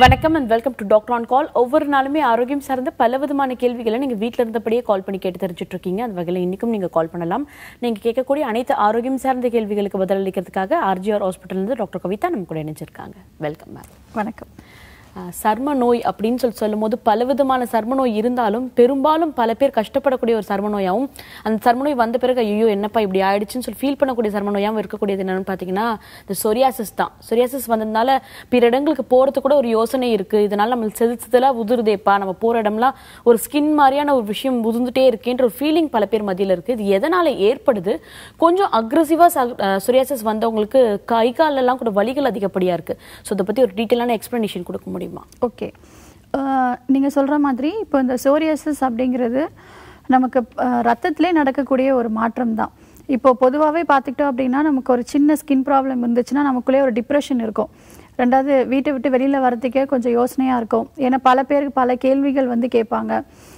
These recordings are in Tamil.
வணக்கம் and welcome to doctor on call ஒவ்வொரு நாளுமே ஆரோக்கியம் சார்ந்த பல விதமான கேள்விகளை நீங்க வீட்ல இருந்தபடியே கால் பண்ணி கேட்டு தெரிஞ்சுட்டு இருக்கீங்க அந்த வகையில் இன்னைக்கும் நீங்க கால் பண்ணலாம் நீங்க கேட்கக்கூடிய அனைத்து ஆரோக்கியம் சார்ந்த கேள்விகளுக்கு பதிலளிக்கிறதுக்காக ஆர்ஜிஆர் ஹாஸ்பிட்டல் இருந்து டாக்டர் கவிதா நம்ம கூட இணைஞ்சிருக்காங்க வெல்கம் மேம் வணக்கம் அஹ் சர்ம நோய் அப்படின்னு சொல்லி சொல்லும்போது பலவிதமான சர்ம நோய் இருந்தாலும் பெரும்பாலும் பல பேர் கஷ்டப்படக்கூடிய ஒரு சர்ம நோயாகவும் அந்த சர்ம நோய் வந்த பிறகு ஐயோ என்னப்பா இப்படி ஆயிடுச்சுன்னு சொல்லி ஃபீல் பண்ணக்கூடிய சர்ம நோயாகவும் இருக்கக்கூடியது என்னன்னு பார்த்தீங்கன்னா இந்த சொரியாசிஸ் தான் சொரியாசிஸ் வந்ததுனால பிற இடங்களுக்கு போகிறது கூட ஒரு யோசனை இருக்கு இதனால நம்ம செதில் செதிலாக உதிருதேப்பா நம்ம போகிற இடம்லாம் ஒரு ஸ்கின் மாதிரியான ஒரு விஷயம் உதிர்ந்துட்டே இருக்கேன்ற ஒரு ஃபீலிங் பல பேர் மத்தியில் இருக்கு இது எதனால ஏற்படுது கொஞ்சம் அக்ரஸிவாக சொரியாசிஸ் வந்தவங்களுக்கு கை காலெல்லாம் கூட வலிகள் அதிகப்படியாக இருக்கு ஸோ இதை பற்றி ஒரு டீட்டெயிலான எக்ஸ்ப்ளனேஷன் கொடுக்க முடியுமா ஓகே நீங்கள் சொல்கிற மாதிரி இப்போ இந்த சோரியாசிஸ் அப்படிங்கிறது நமக்கு அஹ், ரத்தத்திலே நடக்கக்கூடிய ஒரு மாற்றம் தான் இப்போ பொதுவாகவே பார்த்துக்கிட்டோம் அப்படின்னா நமக்கு ஒரு சின்ன ஸ்கின் ப்ராப்ளம் இருந்துச்சுன்னா நமக்குள்ளே ஒரு டிப்ரெஷன் இருக்கும் ரெண்டாவது வீட்டை விட்டு வெளியில் வரதுக்கே கொஞ்சம் யோசனையாக இருக்கும் ஏன்னா பல பேருக்கு பல கேள்விகள் வந்து கேட்பாங்க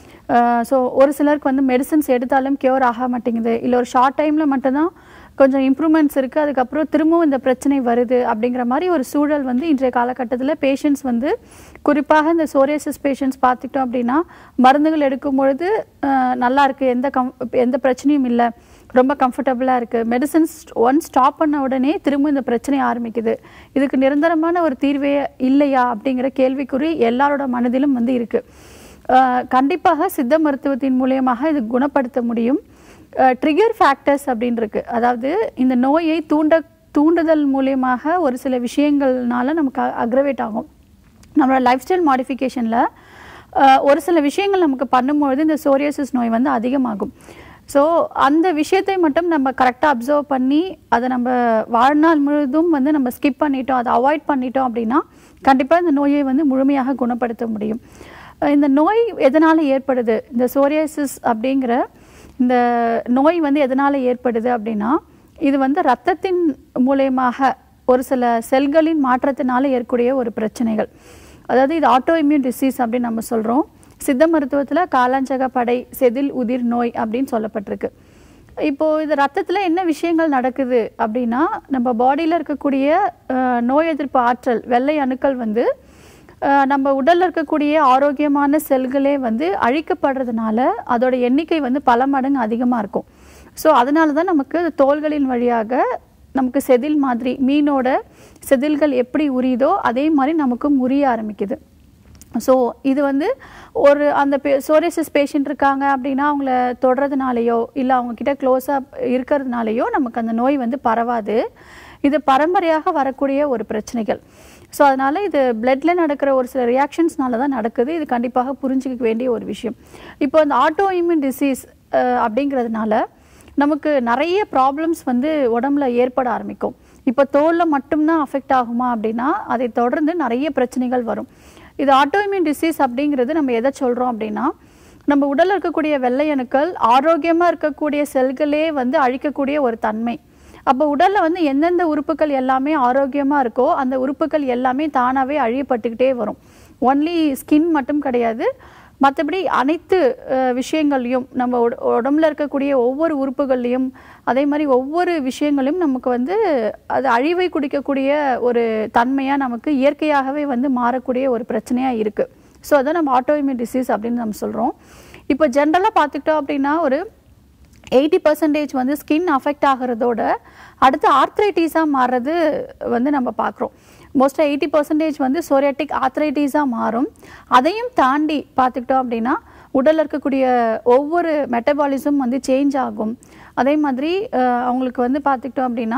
ஸோ ஒரு சிலருக்கு வந்து மெடிசன்ஸ் எடுத்தாலும் கியூர் ஆக மாட்டேங்குது இல்லை ஒரு ஷார்ட் டைமில் மட்டும்தான் கொஞ்சம் இம்ப்ரூவ்மெண்ட்ஸ் இருக்குது அதுக்கப்புறம் திரும்பவும் இந்த பிரச்சனை வருது அப்படிங்கிற மாதிரி ஒரு சூழல் வந்து இன்றைய காலகட்டத்தில் பேஷண்ட்ஸ் வந்து குறிப்பாக இந்த சோரியாசிஸ் பேஷண்ட்ஸ் பார்த்துக்கிட்டோம் அப்படின்னா மருந்துகள் எடுக்கும் பொழுது அஹ், நல்லா இருக்குது எந்த கம் எந்த பிரச்சனையும் இல்லை ரொம்ப கம்ஃபர்டபுளாக இருக்குது மெடிசன்ஸ் ஒன் ஸ்டாப் பண்ண உடனே திரும்ப இந்த பிரச்சனை ஆரம்பிக்குது இதுக்கு நிரந்தரமான ஒரு தீர்வே இல்லையா அப்படிங்கிற கேள்விக்குறி எல்லாரோட மனதிலும் வந்து இருக்குது அஹ் கண்டிப்பாக சித்த மருத்துவத்தின் மூலியமாக இது குணப்படுத்த முடியும் ட்ரிகர் ஃபேக்டர்ஸ் அப்படின்னு இருக்கு அதாவது இந்த நோயை தூண்ட தூண்டுதல் மூலியமாக ஒரு சில விஷயங்கள்னால நமக்கு அக்ரவேட் ஆகும் நம்மளோட லைஃப் ஸ்டைல் மாடிஃபிகேஷனில் ஒரு சில விஷயங்கள் நமக்கு பண்ணும்பொழுது இந்த சோரியாசிஸ் நோய் வந்து அதிகமாகும் ஸோ அந்த விஷயத்தை மட்டும் நம்ம கரெக்டாக அப்சர்வ் பண்ணி அதை நம்ம வாழ்நாள் முழுதும் வந்து நம்ம ஸ்கிப் பண்ணிட்டோம் அதை அவாய்ட் பண்ணிட்டோம் அப்படின்னா கண்டிப்பாக இந்த நோயை வந்து முழுமையாக குணப்படுத்த முடியும் அஹ் இந்த நோய் எதனால் ஏற்படுது இந்த சோரியாசிஸ் அப்படிங்கிற இந்த நோய் வந்து எதனால் ஏற்படுது அப்படின்னா இது வந்து ரத்தத்தின் மூலயமாக ஒரு சில செல்களின் மாற்றத்தினால ஏற்பக்கூடிய ஒரு பிரச்சனைகள் அதாவது இது ஆட்டோ இம்யூன் டிசீஸ் அப்படின்னு நம்ம சொல்கிறோம் சித்த மருத்துவத்தில் காலாஞ்சக படை செதில் உதிர் நோய் அப்படின்னு சொல்லப்பட்டிருக்கு இப்போ இது ரத்தத்துல என்ன விஷயங்கள் நடக்குது அப்படின்னா நம்ம பாடியில இருக்கக்கூடிய அஹ், நோய் எதிர்ப்பு ஆற்றல் வெள்ளை அணுக்கள் வந்து அஹ், நம்ம உடல்ல இருக்கக்கூடிய ஆரோக்கியமான செல்களே வந்து அழிக்கப்படுறதுனால அதோட எண்ணிக்கை வந்து பல மடங்கு அதிகமா இருக்கும் ஸோ அதனால தான் நமக்கு தோள்களின் வழியாக நமக்கு செதில் மாதிரி மீனோட செதில்கள் எப்படி உரியுதோ அதே மாதிரி நமக்கும் உரிய ஆரம்பிக்குது ஸோ இது வந்து ஒரு அந்த பே சோரியாசிஸ் பேஷண்ட் இருக்காங்க அப்படின்னா அவங்கள தொடுறதுனாலையோ இல்லை அவங்க கிட்ட க்ளோஸாக இருக்கிறதுனாலையோ நமக்கு அந்த நோய் வந்து பரவாது இது பரம்பரையாக வரக்கூடிய ஒரு பிரச்சனைகள் ஸோ அதனால் இது பிளட்ல நடக்கிற ஒரு சில ரியாக்ஷன்ஸ்னால தான் நடக்குது இது கண்டிப்பாக புரிஞ்சுக்க வேண்டிய ஒரு விஷயம் இப்போ இந்த ஆட்டோ இம்யூன் டிசீஸ் அப்படிங்கிறதுனால நமக்கு நிறைய ப்ராப்ளம்ஸ் வந்து உடம்புல ஏற்பட ஆரம்பிக்கும் இப்போ தோலில் மட்டும்தான் அஃபெக்ட் ஆகுமா அப்படின்னா அதை தொடர்ந்து நிறைய பிரச்சனைகள் வரும் இது ஆட்டோஇம்யூன் டிசீஸ் அப்படிங்கிறது நம்ம எதை சொல்கிறோம் அப்படின்னா நம்ம உடல்ல இருக்கக்கூடிய வெள்ளை அணுக்கள் ஆரோக்கியமாக இருக்கக்கூடிய செல்களே வந்து அழிக்கக்கூடிய ஒரு தன்மை அப்போ உடல்ல வந்து எந்தெந்த உறுப்புகள் எல்லாமே ஆரோக்கியமாக இருக்கோ அந்த உறுப்புகள் எல்லாமே தானாகவே அழியப்பட்டுக்கிட்டே வரும் ஒன்லி ஸ்கின் மட்டும் கிடையாது மற்றபடி அனைத்து அஹ், விஷயங்கள்லையும் நம்ம உட- உடம்புல இருக்கக்கூடிய ஒவ்வொரு உறுப்புகள்லையும் அதே மாதிரி ஒவ்வொரு விஷயங்களையும் நமக்கு வந்து அது அழிவை குடிக்கக்கூடிய ஒரு தன்மையாக நமக்கு இயற்கையாகவே வந்து மாறக்கூடிய ஒரு பிரச்சனையாக இருக்குது ஸோ அதான் நம்ம ஆட்டோஇம்யூன் டிசீஸ் அப்படின்னு நம்ம சொல்கிறோம் இப்போ ஜென்ரலாக பார்த்துக்கிட்டோம் அப்படின்னா ஒரு எயிட்டி பர்சன்டேஜ் வந்து ஸ்கின் அஃபெக்ட் ஆகிறதோட அடுத்து ஆர்த்ரைட்டிஸாக மாறுறது வந்து நம்ம பார்க்குறோம் மோஸ்ட்டாக எயிட்டி பர்சன்டேஜ் வந்து சோரியாட்டிக் ஆர்த்ரைட்டிஸாக மாறும் அதையும் தாண்டி பார்த்துக்கிட்டோம் அப்படின்னா உடல்ல இருக்கக்கூடிய ஒவ்வொரு மெட்டபாலிசம் வந்து சேஞ்ச் ஆகும் அதே மாதிரி அஹ், அவங்களுக்கு வந்து பார்த்துக்கிட்டோம் அப்படின்னா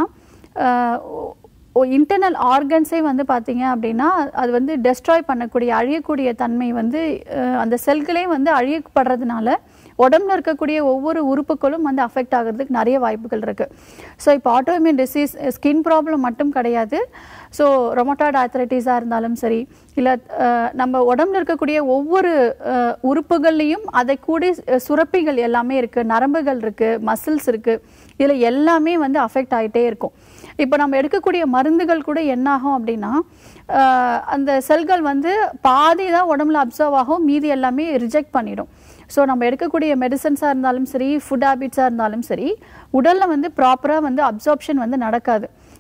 இன்டர்னல் ஆர்கன்ஸே வந்து பார்த்தீங்க அப்படின்னா அது வந்து டெஸ்ட்ராய் பண்ணக்கூடிய அழியக்கூடிய தன்மை வந்து அஹ், அந்த செல்களே வந்து அழியப்படுறதுனால உடம்புல இருக்கக்கூடிய ஒவ்வொரு உறுப்புகளும் வந்து அஃபெக்ட் ஆகிறதுக்கு நிறைய வாய்ப்புகள் இருக்குது ஸோ இப்போ ஆட்டோமியன் டிசீஸ் ஸ்கின் ப்ராப்ளம் மட்டும் கிடையாது ஸோ ரொமட்டாய்டு ஆர்த்ரைட்டிஸாக இருந்தாலும் சரி இல்லை நம்ம உடம்புல இருக்கக்கூடிய ஒவ்வொரு அஹ், உறுப்புகள்லையும் அதை கூடி அஹ், சுரப்பிகள் எல்லாமே இருக்குது நரம்புகள் இருக்குது மசில்ஸ் இருக்குது இதில் எல்லாமே வந்து அஃபெக்ட் ஆகிட்டே இருக்கும் இப்போ நம்ம எடுக்கக்கூடிய மருந்துகள் கூட என்னாகும் அப்படின்னா ஆஹ் அந்த செல்கள் வந்து பாதி தான் உடம்புல அப்சர்வ் ஆகும் மீதி எல்லாமே ரிஜெக்ட் பண்ணிடும் ஸோ நம்ம எடுக்கக்கூடிய மெடிசன்ஸாக இருந்தாலும் சரி ஃபுட் ஹேபிட்ஸாக இருந்தாலும் சரி உடலில் வந்து ப்ராப்பராக வந்து அப்சார்ப்ஷன் வந்து நடக்காது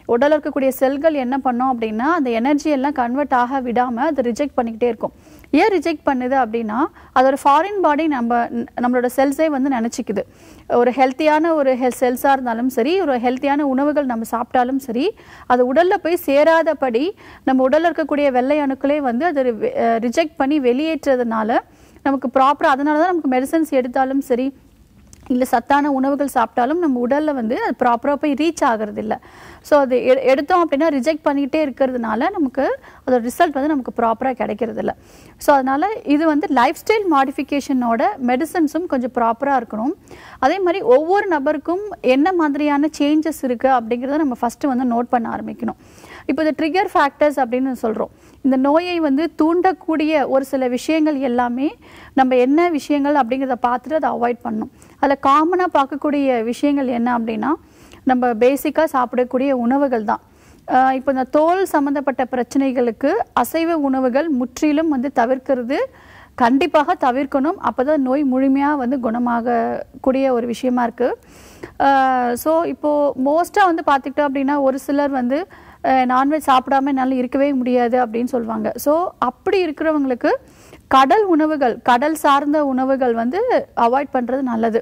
உடல்ல இருக்கக்கூடிய செல்கள் என்ன பண்ணோம் அப்படின்னா அந்த எனர்ஜி எல்லாம் கன்வெர்ட் ஆக விடாம அதை ரிஜெக்ட் பண்ணிக்கிட்டே இருக்கும் ஏன் ரிஜெக்ட் பண்ணுது அப்படின்னா அது ஒரு ஃபாரின் பாடி நம்ம நம்மளோட செல்ஸே வந்து நினச்சிக்குது ஒரு ஹெல்த்தியான ஒரு ஹெல் செல்ஸாக இருந்தாலும் சரி ஒரு ஹெல்த்தியான உணவுகள் நம்ம சாப்பிட்டாலும் சரி அது உடலில் போய் சேராதபடி நம்ம உடலில் இருக்கக்கூடிய வெள்ளை அணுக்களே வந்து அதை ரிஜெக்ட் பண்ணி வெளியேற்றதுனால நமக்கு ப்ராப்பராக அதனால தான் நமக்கு மெடிசன்ஸ் எடுத்தாலும் சரி இல்லை சத்தான உணவுகள் சாப்பிட்டாலும் நம்ம உடலில் வந்து அது ப்ராப்பராக போய் ரீச் ஆகிறது இல்லை ஸோ அது எ- எடுத்தோம் அப்படின்னா ரிஜெக்ட் பண்ணிக்கிட்டே இருக்கிறதுனால நமக்கு அதோட ரிசல்ட் வந்து நமக்கு ப்ராப்பராக கிடைக்கிறது இல்லை ஸோ அதனால் இது வந்து லைஃப் ஸ்டைல் மாடிஃபிகேஷனோட மெடிசன்ஸும் கொஞ்சம் ப்ராப்பராக இருக்கணும் அதே மாதிரி ஒவ்வொரு நபருக்கும் என்ன மாதிரியான சேஞ்சஸ் இருக்குது அப்படிங்கிறத நம்ம ஃபஸ்ட்டு வந்து நோட் பண்ண ஆரம்பிக்கணும் இப்போ இந்த ட்ரிகர் ஃபேக்டர்ஸ் அப்படின்னு சொல்கிறோம் இந்த நோயை வந்து தூண்டக்கூடிய ஒரு சில விஷயங்கள் எல்லாமே நம்ம என்ன விஷயங்கள் அப்படிங்கிறத பார்த்துட்டு அதை அவாய்ட் பண்ணணும் அதில் காமனாக பார்க்கக்கூடிய விஷயங்கள் என்ன அப்படின்னா நம்ம பேசிக்காக சாப்பிடக்கூடிய உணவுகள் தான் ஆஹ் இப்போ இந்த தோல் சம்மந்தப்பட்ட பிரச்சனைகளுக்கு அசைவ உணவுகள் முற்றிலும் வந்து தவிர்க்கிறது கண்டிப்பாக தவிர்க்கணும் அப்பதான் நோய் முழுமையாக வந்து குணமாகக்கூடிய ஒரு விஷயமா இருக்குது ஸோ இப்போது மோஸ்ட்டாக வந்து பார்த்துக்கிட்டோம் அப்படின்னா ஒரு சிலர் வந்து நான்வெஜ் சாப்பிடாம என்னால் இருக்கவே முடியாது அப்படின்னு சொல்லுவாங்க ஸோ அப்படி இருக்கிறவங்களுக்கு கடல் உணவுகள் கடல் சார்ந்த உணவுகள் வந்து அவாய்ட் பண்ணுறது நல்லது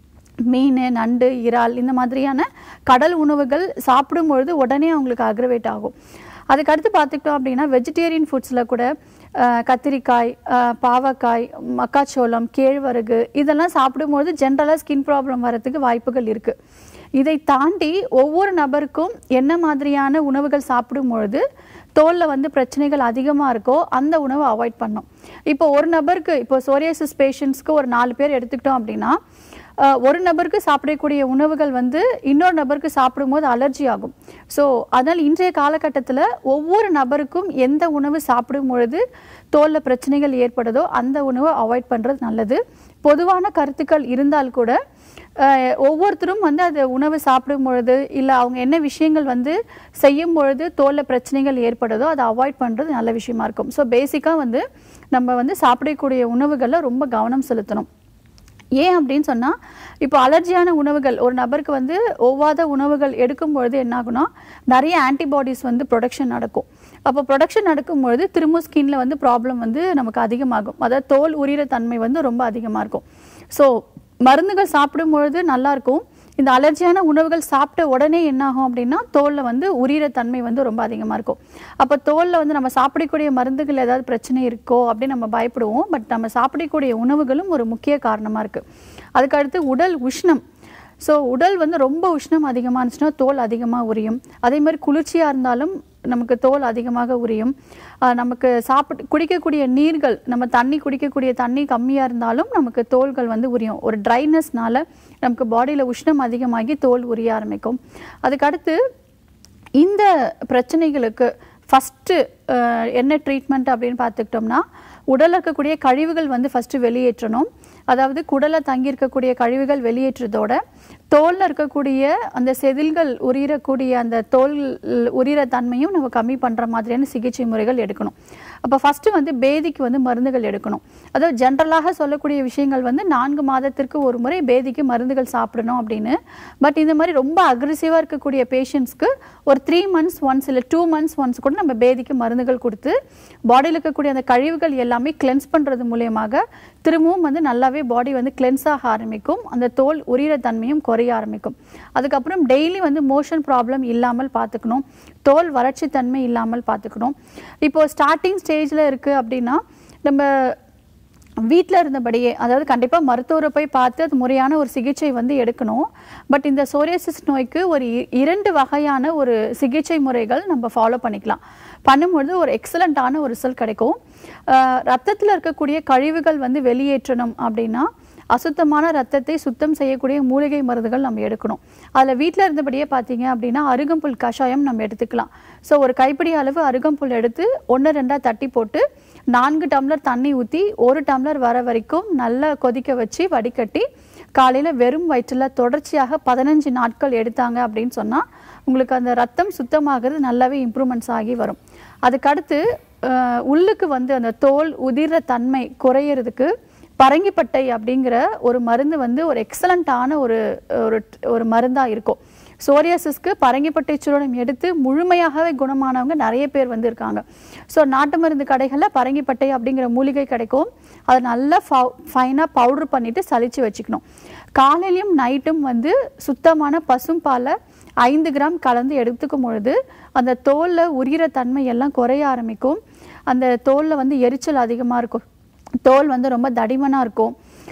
மீன் நண்டு இறால் இந்த மாதிரியான கடல் உணவுகள் சாப்பிடும் பொழுது உடனே அவங்களுக்கு அக்ரவேட் ஆகும் அதுக்கு அடுத்து பார்த்துக்கிட்டோம் அப்படின்னா வெஜிடேரியன் ஃபுட்ஸில் கூட அஹ், கத்திரிக்காய் அஹ், பாவக்காய் மக்காச்சோளம் கேழ்வரகு இதெல்லாம் சாப்பிடும்போது ஜென்ரலாக ஸ்கின் ப்ராப்ளம் வரதுக்கு வாய்ப்புகள் இருக்குது இதை தாண்டி ஒவ்வொரு நபருக்கும் என்ன மாதிரியான உணவுகள் சாப்பிடும் பொழுது தோலில் வந்து பிரச்சனைகள் அதிகமாக இருக்கோ அந்த உணவை அவாய்ட் பண்ணும் இப்போ ஒரு நபருக்கு இப்போ சோரியாசிஸ் பேஷண்ட்ஸ்க்கு ஒரு நாலு பேர் எடுத்துக்கிட்டோம் அப்படின்னா அஹ், ஒரு நபருக்கு சாப்பிடக்கூடிய உணவுகள் வந்து இன்னொரு நபருக்கு சாப்பிடும்போது அலர்ஜி ஆகும் ஸோ அதனால் இன்றைய காலகட்டத்தில் ஒவ்வொரு நபருக்கும் எந்த உணவு சாப்பிடும் பொழுது தோலில் பிரச்சனைகள் ஏற்படுதோ அந்த உணவை அவாய்ட் பண்ணுறது நல்லது பொதுவான கருத்துக்கள் இருந்தால் கூட அஹ், ஒவ்வொருத்தரும் வந்து அது உணவு சாப்பிடும் பொழுது இல்லை அவங்க என்ன விஷயங்கள் வந்து செய்யும் பொழுது தோலில் பிரச்சனைகள் ஏற்படுதோ அதை அவாய்ட் பண்ணுறது நல்ல விஷயமா இருக்கும் ஸோ பேசிக்காக வந்து நம்ம வந்து சாப்பிடக்கூடிய உணவுகளில் ரொம்ப கவனம் செலுத்தணும் ஏன் அப்படின்னு சொன்னால் இப்போ அலர்ஜியான உணவுகள் ஒரு நபருக்கு வந்து ஒவ்வாத உணவுகள் எடுக்கும் பொழுது என்ன ஆகும்னா நிறைய ஆன்டிபாடிஸ் வந்து ப்ரொடக்ஷன் நடக்கும் அப்போ ப்ரொடக்ஷன் நடக்கும்பொழுது திரும்ப ஸ்கின்ல வந்து ப்ராப்ளம் வந்து நமக்கு அதிகமாகும் அதாவது தோல் உரிகிற தன்மை வந்து ரொம்ப அதிகமாக இருக்கும் ஸோ மருந்துகள் சாப்பிடும் பொழுது நல்லா இருக்கும் இந்த அலர்ஜியான உணவுகள் சாப்பிட்ட உடனே என்ன ஆகும் அப்படின்னா தோலில் வந்து உரிகிற தன்மை வந்து ரொம்ப அதிகமாக இருக்கும் அப்போ தோலில் வந்து நம்ம சாப்பிடக்கூடிய மருந்துகள் ஏதாவது பிரச்சனை இருக்கோ அப்படின்னு நம்ம பயப்படுவோம் பட் நம்ம சாப்பிடக்கூடிய உணவுகளும் ஒரு முக்கிய காரணமாக இருக்குது அதுக்கடுத்து உடல் உஷ்ணம் ஸோ உடல் வந்து ரொம்ப உஷ்ணம் அதிகமாக இருந்துச்சுன்னா தோல் அதிகமாக உரியும் அதே மாதிரி குளிர்ச்சியாக இருந்தாலும் நமக்கு தோல் அதிகமாக உரியும் ஆஹ் நமக்கு சாப்பிட்டு குடிக்கக்கூடிய நீர்கள் நம்ம தண்ணி குடிக்கக்கூடிய தண்ணி கம்மியாக இருந்தாலும் நமக்கு தோல்கள் வந்து உரியும் ஒரு ட்ரைனஸ்னால நமக்கு பாடியில் உஷ்ணம் அதிகமாகி தோல் உரிய ஆரம்பிக்கும் அதுக்கடுத்து இந்த பிரச்சனைகளுக்கு ஃபஸ்ட்டு என்ன ட்ரீட்மெண்ட் அப்படின்னு பார்த்துக்கிட்டோம்னா உடலில் இருக்கக்கூடிய கழிவுகள் வந்து ஃபஸ்ட்டு வெளியேற்றணும் அதாவது குடலை தங்கியிருக்கக்கூடிய கழிவுகள் வெளியேற்றதோட தோலில் இருக்கக்கூடிய அந்த செதில்கள் உரியிறக்கூடிய அந்த தோல் உரிகிற தன்மையும் நம்ம கம்மி பண்ணுற மாதிரியான சிகிச்சை முறைகள் எடுக்கணும் அப்போ ஃபஸ்ட்டு வந்து பேதிக்கு வந்து மருந்துகள் எடுக்கணும் அதாவது ஜென்ரலாக சொல்லக்கூடிய விஷயங்கள் வந்து நான்கு மாதத்திற்கு ஒரு முறை பேதிக்கு மருந்துகள் சாப்பிடணும் அப்படின்னு பட் இந்த மாதிரி ரொம்ப அக்ரெசிவாக இருக்கக்கூடிய பேஷண்ட்ஸ்க்கு ஒரு த்ரீ மந்த்ஸ் ஒன்ஸ் இல்லை டூ மந்த்ஸ் ஒன்ஸ் கூட நம்ம பேதிக்கு மருந்துகள் கொடுத்து பாடியில் இருக்கக்கூடிய அந்த கழிவுகள் எல்லாமே கிளென்ஸ் பண்ணுறது மூலியமாக திரும்பவும் வந்து நல்லாவே பாடி வந்து கிளென்ஸ் ஆக ஆரம்பிக்கும் அந்த தோல் உரிகிற தன்மையும் குறைய ஆரம்பிக்கும் அதுக்கப்புறம் டெய்லி வந்து மோஷன் ப்ராப்ளம் இல்லாமல் பார்த்துக்கணும் தோல் வறட்சி தன்மை இல்லாமல் பார்த்துக்கணும் இப்போ ஸ்டார்டிங் ஸ்டேஜில் இருக்குது அப்படின்னா நம்ம வீட்டில் இருந்தபடியே அதாவது கண்டிப்பாக மருத்துவரை போய் பார்த்து அது முறையான ஒரு சிகிச்சை வந்து எடுக்கணும் பட் இந்த சோரியாசிஸ் நோய்க்கு ஒரு இ- இரண்டு வகையான ஒரு சிகிச்சை முறைகள் நம்ம ஃபாலோ பண்ணிக்கலாம் பண்ணும்பொழுது ஒரு எக்ஸலண்ட்டான ஒரு ரிசல்ட் கிடைக்கும் ரத்தத்தில் இருக்கக்கூடிய கழிவுகள் வந்து வெளியேற்றணும் அப்படின்னா அசுத்தமான ரத்தத்தை சுத்தம் செய்யக்கூடிய மூலிகை மருந்துகள் நம்ம எடுக்கணும் அதில் வீட்டில் இருந்தபடியே பார்த்தீங்க அப்படின்னா அருகம்புல் கஷாயம் நம்ம எடுத்துக்கலாம் ஸோ ஒரு கைப்பிடி அளவு அருகம்புல் எடுத்து ஒன்று ரெண்டாக தட்டி போட்டு நான்கு டம்ளர் தண்ணி ஊற்றி ஒரு டம்ளர் வர வரைக்கும் நல்லா கொதிக்க வச்சு வடிகட்டி காலையில் வெறும் வயிற்றில் தொடர்ச்சியாக பதினஞ்சு நாட்கள் எடுத்தாங்க அப்படின்னு சொன்னால் உங்களுக்கு அந்த ரத்தம் சுத்தமாகிறது நல்லாவே இம்ப்ரூவ்மெண்ட்ஸ் ஆகி வரும் அதுக்கடுத்து அஹ், உள்ளுக்கு வந்து அந்த தோல் உதிர்ற தன்மை குறையிறதுக்கு பரங்கிப்பட்டை அப்படிங்கிற ஒரு மருந்து வந்து ஒரு எக்ஸலண்ட்டான ஒரு ஒரு ஒரு மருந்தாக இருக்கும் சோரியாசிஸ்க்கு பரங்கிப்பட்டை சூரணம் எடுத்து முழுமையாகவே குணமானவங்க நிறைய பேர் வந்து இருக்காங்க ஸோ நாட்டு மருந்து கடைகளில் பரங்கிப்பட்டை அப்படிங்கிற மூலிகை கிடைக்கும் அதை நல்லா ஃபைனாக பவுடர் பண்ணிட்டு சலிச்சு வச்சுக்கணும் காலையிலையும் நைட்டும் வந்து சுத்தமான பசும்பாலை ஐந்து கிராம் கலந்து எடுத்துக்கும் பொழுது அந்த தோலில் உரிகிற தன்மை எல்லாம் குறைய ஆரம்பிக்கும் அந்த தோலில் வந்து எரிச்சல் அதிகமாக இருக்கும் தோல் வந்து ரொம்ப தடிமனாக இருக்கும்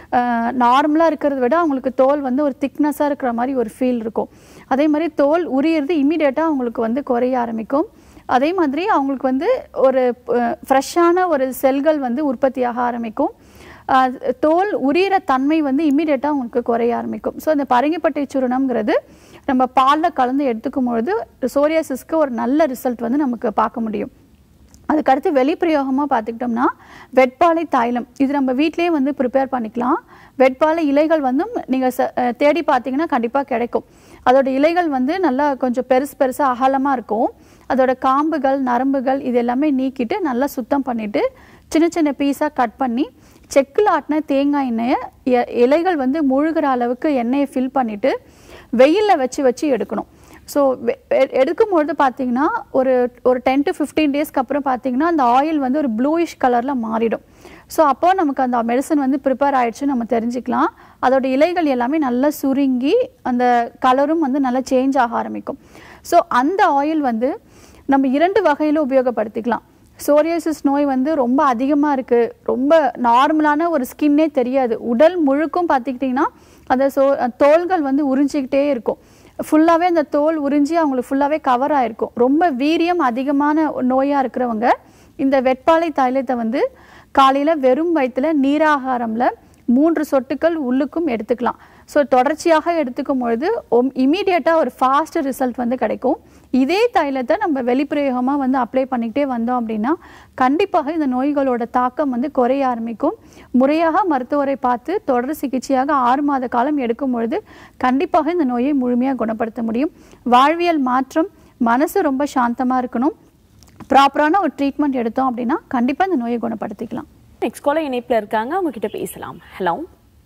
நார்மலாக இருக்கிறத விட அவங்களுக்கு தோல் வந்து ஒரு திக்னஸாக இருக்கிற மாதிரி ஒரு ஃபீல் இருக்கும் அதே மாதிரி தோல் உரியறது இமீடியட்டாக அவங்களுக்கு வந்து குறைய ஆரம்பிக்கும் அதே மாதிரி அவங்களுக்கு வந்து ஒரு ஃப்ரெஷ்ஷான ஒரு செல்கள் வந்து உற்பத்தியாக ஆரம்பிக்கும் அஹ், தோல் உரியிற தன்மை வந்து இமீடியட்டாக அவங்களுக்கு குறைய ஆரம்பிக்கும் ஸோ இந்த பரங்கிப்பட்டை சூரணம்ங்கிறது நம்ம பாலில் கலந்து எடுத்துக்கும் பொழுது சோரியாசிஸ்க்கு ஒரு நல்ல ரிசல்ட் வந்து நமக்கு பார்க்க முடியும் அதுக்கடுத்து வெளிப்பிரயோகமாக பார்த்துக்கிட்டோம்னா வெட்பாலை தைலம் இது நம்ம வீட்டிலேயே வந்து ப்ரிப்பேர் பண்ணிக்கலாம் வெட்பாலை இலைகள் வந்து நீங்கள் தேடி பார்த்தீங்கன்னா கண்டிப்பாக கிடைக்கும் அதோட இலைகள் வந்து நல்லா கொஞ்சம் பெருசு பெருசாக அகலமாக இருக்கும் அதோட காம்புகள் நரம்புகள் இது எல்லாமே நீக்கிட்டு நல்லா சுத்தம் பண்ணிட்டு சின்ன சின்ன பீஸாக கட் பண்ணி செக்கில் ஆட்டின தேங்காய் எண்ணெயை இ- இலைகள் வந்து முழுகிற அளவுக்கு எண்ணெயை ஃபில் பண்ணிட்டு வெயிலில் வச்சு வச்சு எடுக்கணும் ஸோ எடுக்கும்பொழுது பார்த்தீங்கன்னா ஒரு ஒரு டென் டு ஃபிஃப்டீன் டேஸ்க்கு அப்புறம் பார்த்தீங்கன்னா அந்த ஆயில் வந்து ஒரு ப்ளூயிஷ் கலரில் மாறிடும் ஸோ அப்போ நமக்கு அந்த மெடிசன் வந்து ப்ரிப்பேர் ஆயிடுச்சுன்னு நம்ம தெரிஞ்சுக்கலாம் அதோட இலைகள் எல்லாமே நல்லா சுருங்கி அந்த கலரும் வந்து நல்லா சேஞ்ச் ஆக ஆரம்பிக்கும் ஸோ அந்த ஆயில் வந்து நம்ம இரண்டு வகையில் உபயோகப்படுத்திக்கலாம் சோரியாசிஸ் நோய் வந்து ரொம்ப அதிகமாக இருக்குது ரொம்ப நார்மலான ஒரு ஸ்கின்னே தெரியாது உடல் முழுக்கும் பார்த்துக்கிட்டிங்கன்னா அந்த சோ தோள்கள் வந்து உறிஞ்சிக்கிட்டே இருக்கும் ஃபுல்லாகவே அந்த தோல் உறிஞ்சி அவங்களுக்கு ஃபுல்லாகவே கவர் ஆயிருக்கும் ரொம்ப வீரியம் அதிகமான நோயாக இருக்கிறவங்க இந்த வெட்பாலை தைலத்தை வந்து காலையில் வெறும் வயிற்றுல நீராகாரம்ல மூன்று சொட்டுக்கள் உள்ளுக்கும் எடுத்துக்கலாம் ஸோ தொடர்ச்சியாக எடுத்துக்கும் பொழுது இமீடியட்டாக ஒரு ஃபாஸ்ட் ரிசல்ட் வந்து கிடைக்கும் இதே தைலத்தை நம்ம வெளிப்பிரயோகமாக வந்து அப்ளை பண்ணிக்கிட்டே வந்தோம் அப்படின்னா கண்டிப்பாக இந்த நோய்களோட தாக்கம் வந்து குறைய ஆரம்பிக்கும் முறையாக மருத்துவரை பார்த்து தொடர் சிகிச்சையாக ஆறு மாத காலம் எடுக்கும் பொழுது கண்டிப்பாக இந்த நோயை முழுமையாக குணப்படுத்த முடியும் வாழ்வியல் மாற்றம் மனசு ரொம்ப சாந்தமாக இருக்கணும் ப்ராப்பரான ஒரு ட்ரீட்மெண்ட் எடுத்தோம் அப்படின்னா கண்டிப்பாக இந்த நோயை குணப்படுத்திக்கலாம் நெக்ஸ்ட் காலர் இணைப்புல இருக்காங்க அவங்க கிட்ட பேசலாம் ஹலோ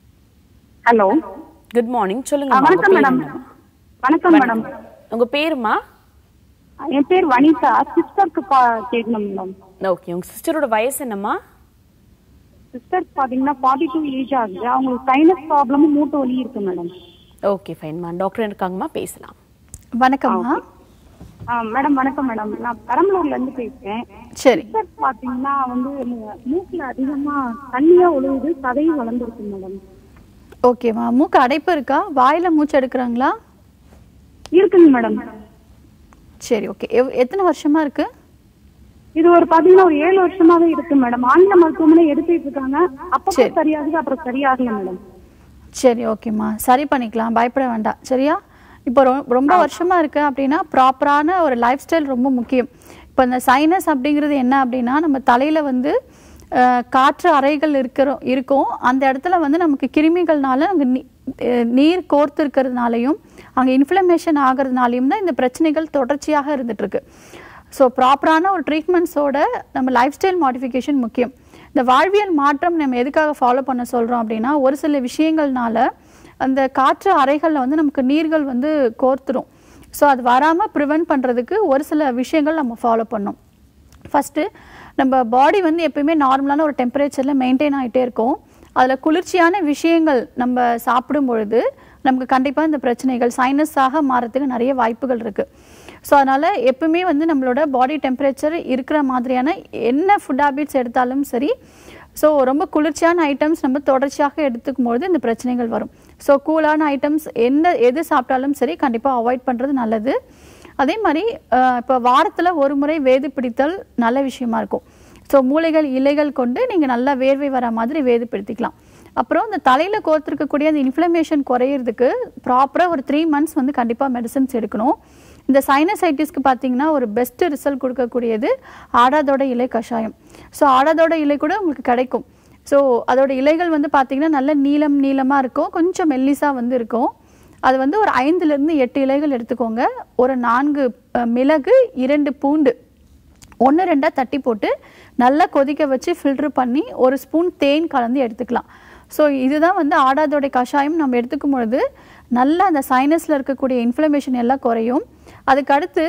ஹலோ குட் மார்னிங் சொல்லுங்க ஆ, வணக்கம் மேடம் வணக்கம் மேடம் உங்க பேருமா என் பேர் வனிதா சிஸ்டருக்கு கேட்கணும் மேடம் ஓகே உங்க சிஸ்டரோட வயசு என்னம்மா சிஸ்டருக்கு பாத்தீங்கன்னா ஃபார்ட்டி டூ ஏஜ் ஆகுது அவங்களுக்கு சைனஸ் ப்ராப்ளமும் மூட்டு வலி இருக்கு மேடம் ஓகே ஃபைன்மா டாக்டர் இருக்காங்கம்மா பேசலாம் வணக்கம்மா ஆ மேடம் வணக்கம் மேடம் நான் பெரம்பலூர்ல இருந்து பேசுறேன் சரி சிஸ்டர் பாத்தீங்கன்னா வந்து மூ- மூக்குல அதிகமா தண்ணியா ஒழுகுது சதையும் வளர்ந்துருக்கு மேடம் ஓகேம்மா மூக்கு அடைப்பு இருக்கா வாயில மூச்சு எடுக்கிறாங்களா இருக்குங்க மேடம் சரி ஓகே எவ் எத்தனை வருஷமா இருக்கு இது ஒரு பாத்தீங்கன்னா ஒரு ஏழு வருஷமாவே இருக்கு மேடம் ஆங்கில மருத்துவமனை எடுத்துட்டு இருக்காங்க அப்பப்போ சரி. சரியாகுது அப்புறம் சரியாகல மேடம் சரி ஓகேம்மா சரி பண்ணிக்கலாம் பயப்பட வேண்டாம் சரியா இப்போ ரொ- ரொம்ப வருஷமா இருக்கு அப்படின்னா ப்ராப்பரான ஒரு லைஃப் ஸ்டைல் ரொம்ப முக்கியம் இப்போ இந்த சைனஸ் அப்படிங்கிறது என்ன அப்படின்னா நம்ம தலையில வந்து அஹ், காற்று அறைகள் இருக்கிறோம் இருக்கும் அந்த இடத்துல வந்து நமக்கு கிருமிகள்னால அங்கே நீர் கோர்த்து இருக்கிறதுனாலையும் அங்கே இன்ஃப்ளமேஷன் ஆகிறதுனாலையும் தான் இந்த பிரச்சனைகள் தொடர்ச்சியாக இருந்துட்டு இருக்கு ஸோ ப்ராப்பரான ஒரு ட்ரீட்மெண்ட்ஸோட நம்ம லைஃப் ஸ்டைல் மாடிஃபிகேஷன் முக்கியம் இந்த வாழ்வியல் மாற்றம் நம்ம எதுக்காக ஃபாலோ பண்ண சொல்கிறோம் அப்படின்னா ஒரு சில விஷயங்கள்னால அந்த காற்று அறைகளில் வந்து நமக்கு நீர்கள் வந்து கோர்த்துரும் ஸோ அது வராமல் ப்ரிவென்ட் பண்ணுறதுக்கு ஒரு சில விஷயங்கள் நம்ம ஃபாலோ பண்ணோம் ஃபஸ்ட்டு நம்ம பாடி வந்து எப்பயுமே நார்மலான ஒரு டெம்பரேச்சரில் மெயின்டைன் ஆகிட்டே இருக்கும் அதில் குளிர்ச்சியான விஷயங்கள் நம்ம சாப்பிடும் பொழுது நமக்கு கண்டிப்பாக இந்த பிரச்சனைகள் சைனஸாக மாறதுக்கு நிறைய வாய்ப்புகள் இருக்குது ஸோ அதனால் எப்பவுமே வந்து நம்மளோட பாடி டெம்பரேச்சர் இருக்கிற மாதிரியான என்ன ஃபுட் ஹேபிட்ஸ் எடுத்தாலும் சரி ஸோ ரொம்ப குளிர்ச்சியான ஐட்டம்ஸ் நம்ம தொடர்ச்சியாக எடுத்துக்கும் பொழுது இந்த பிரச்சனைகள் வரும் ஸோ கூலான ஐட்டம்ஸ் என்ன எது சாப்பிட்டாலும் சரி கண்டிப்பாக அவாய்ட் பண்ணுறது நல்லது அதே மாதிரி இப்போ வாரத்தில் ஒரு முறை வேது பிடித்தல் நல்ல விஷயமா இருக்கும் ஸோ மூளைகள் இலைகள் கொண்டு நீங்கள் நல்லா வேர்வை வர மாதிரி வேது பிடித்திக்கலாம் அப்புறம் இந்த தலையில் கோர்த்துருக்கக்கூடிய அந்த இன்ஃப்ளமேஷன் குறையிறதுக்கு ப்ராப்பராக ஒரு த்ரீ மந்த்ஸ் வந்து கண்டிப்பாக மெடிசன்ஸ் எடுக்கணும் இந்த சைனசைட்டிஸ்க்கு பார்த்தீங்கன்னா ஒரு பெஸ்ட் ரிசல்ட் கொடுக்கக்கூடியது ஆடாதோட இலை கஷாயம் ஸோ ஆடாதோட இலை கூட உங்களுக்கு கிடைக்கும் ஸோ அதோட இலைகள் வந்து பார்த்தீங்கன்னா நல்ல நீளம் நீளமாக இருக்கும் கொஞ்சம் மெல்லிஸாக வந்து இருக்கும் அது வந்து ஒரு ஐந்துலேருந்து எட்டு இலைகள் எடுத்துக்கோங்க ஒரு நான்கு அஹ், மிளகு இரண்டு பூண்டு ஒன்று ரெண்டாக தட்டி போட்டு நல்லா கொதிக்க வச்சு ஃபில்ட்ரு பண்ணி ஒரு ஸ்பூன் தேன் கலந்து எடுத்துக்கலாம் ஸோ இதுதான் வந்து ஆடாதோட கஷாயம் நம்ம எடுத்துக்கும் பொழுது நல்ல அந்த சைனஸில் இருக்கக்கூடிய இன்ஃப்ளமேஷன் எல்லாம் குறையும் அதுக்கு அடுத்து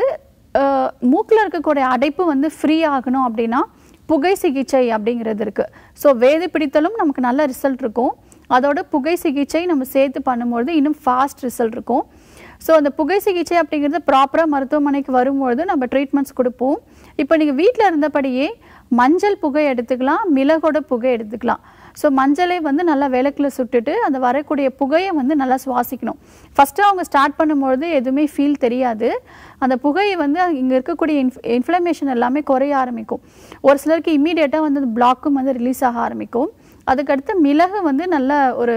மூக்கில் இருக்கக்கூடிய அடைப்பு வந்து ஃப்ரீ ஆகணும் அப்படின்னா புகை சிகிச்சை அப்படிங்கிறது இருக்குது ஸோ வேது பிடித்தலும் நமக்கு நல்ல ரிசல்ட் இருக்கும் அதோட புகை சிகிச்சை நம்ம சேர்த்து பண்ணும்பொழுது இன்னும் ஃபாஸ்ட் ரிசல்ட் இருக்கும் ஸோ அந்த புகை சிகிச்சை அப்படிங்கிறது ப்ராப்பராக மருத்துவமனைக்கு வரும்பொழுது நம்ம ட்ரீட்மெண்ட்ஸ் கொடுப்போம் இப்போ நீங்கள் வீட்டில் இருந்தபடியே மஞ்சள் புகை எடுத்துக்கலாம் மிளகோட புகை எடுத்துக்கலாம் ஸோ மஞ்சளை வந்து நல்லா விளக்கில் சுட்டுட்டு அந்த வரக்கூடிய புகையை வந்து நல்லா சுவாசிக்கணும் ஃபஸ்ட்டு அவங்க ஸ்டார்ட் பண்ணும்பொழுது எதுவுமே ஃபீல் தெரியாது அந்த புகையை வந்து இங்கே இருக்கக்கூடிய இன்ஃப் இன்ஃப்ளமேஷன் எல்லாமே குறைய ஆரம்பிக்கும் ஒரு சிலருக்கு இம்மீடியட்டாக வந்து அந்த பிளாக்கும் வந்து ரிலீஸ் ஆக ஆரம்பிக்கும் அதுக்கடுத்து மிளகு வந்து நல்ல ஒரு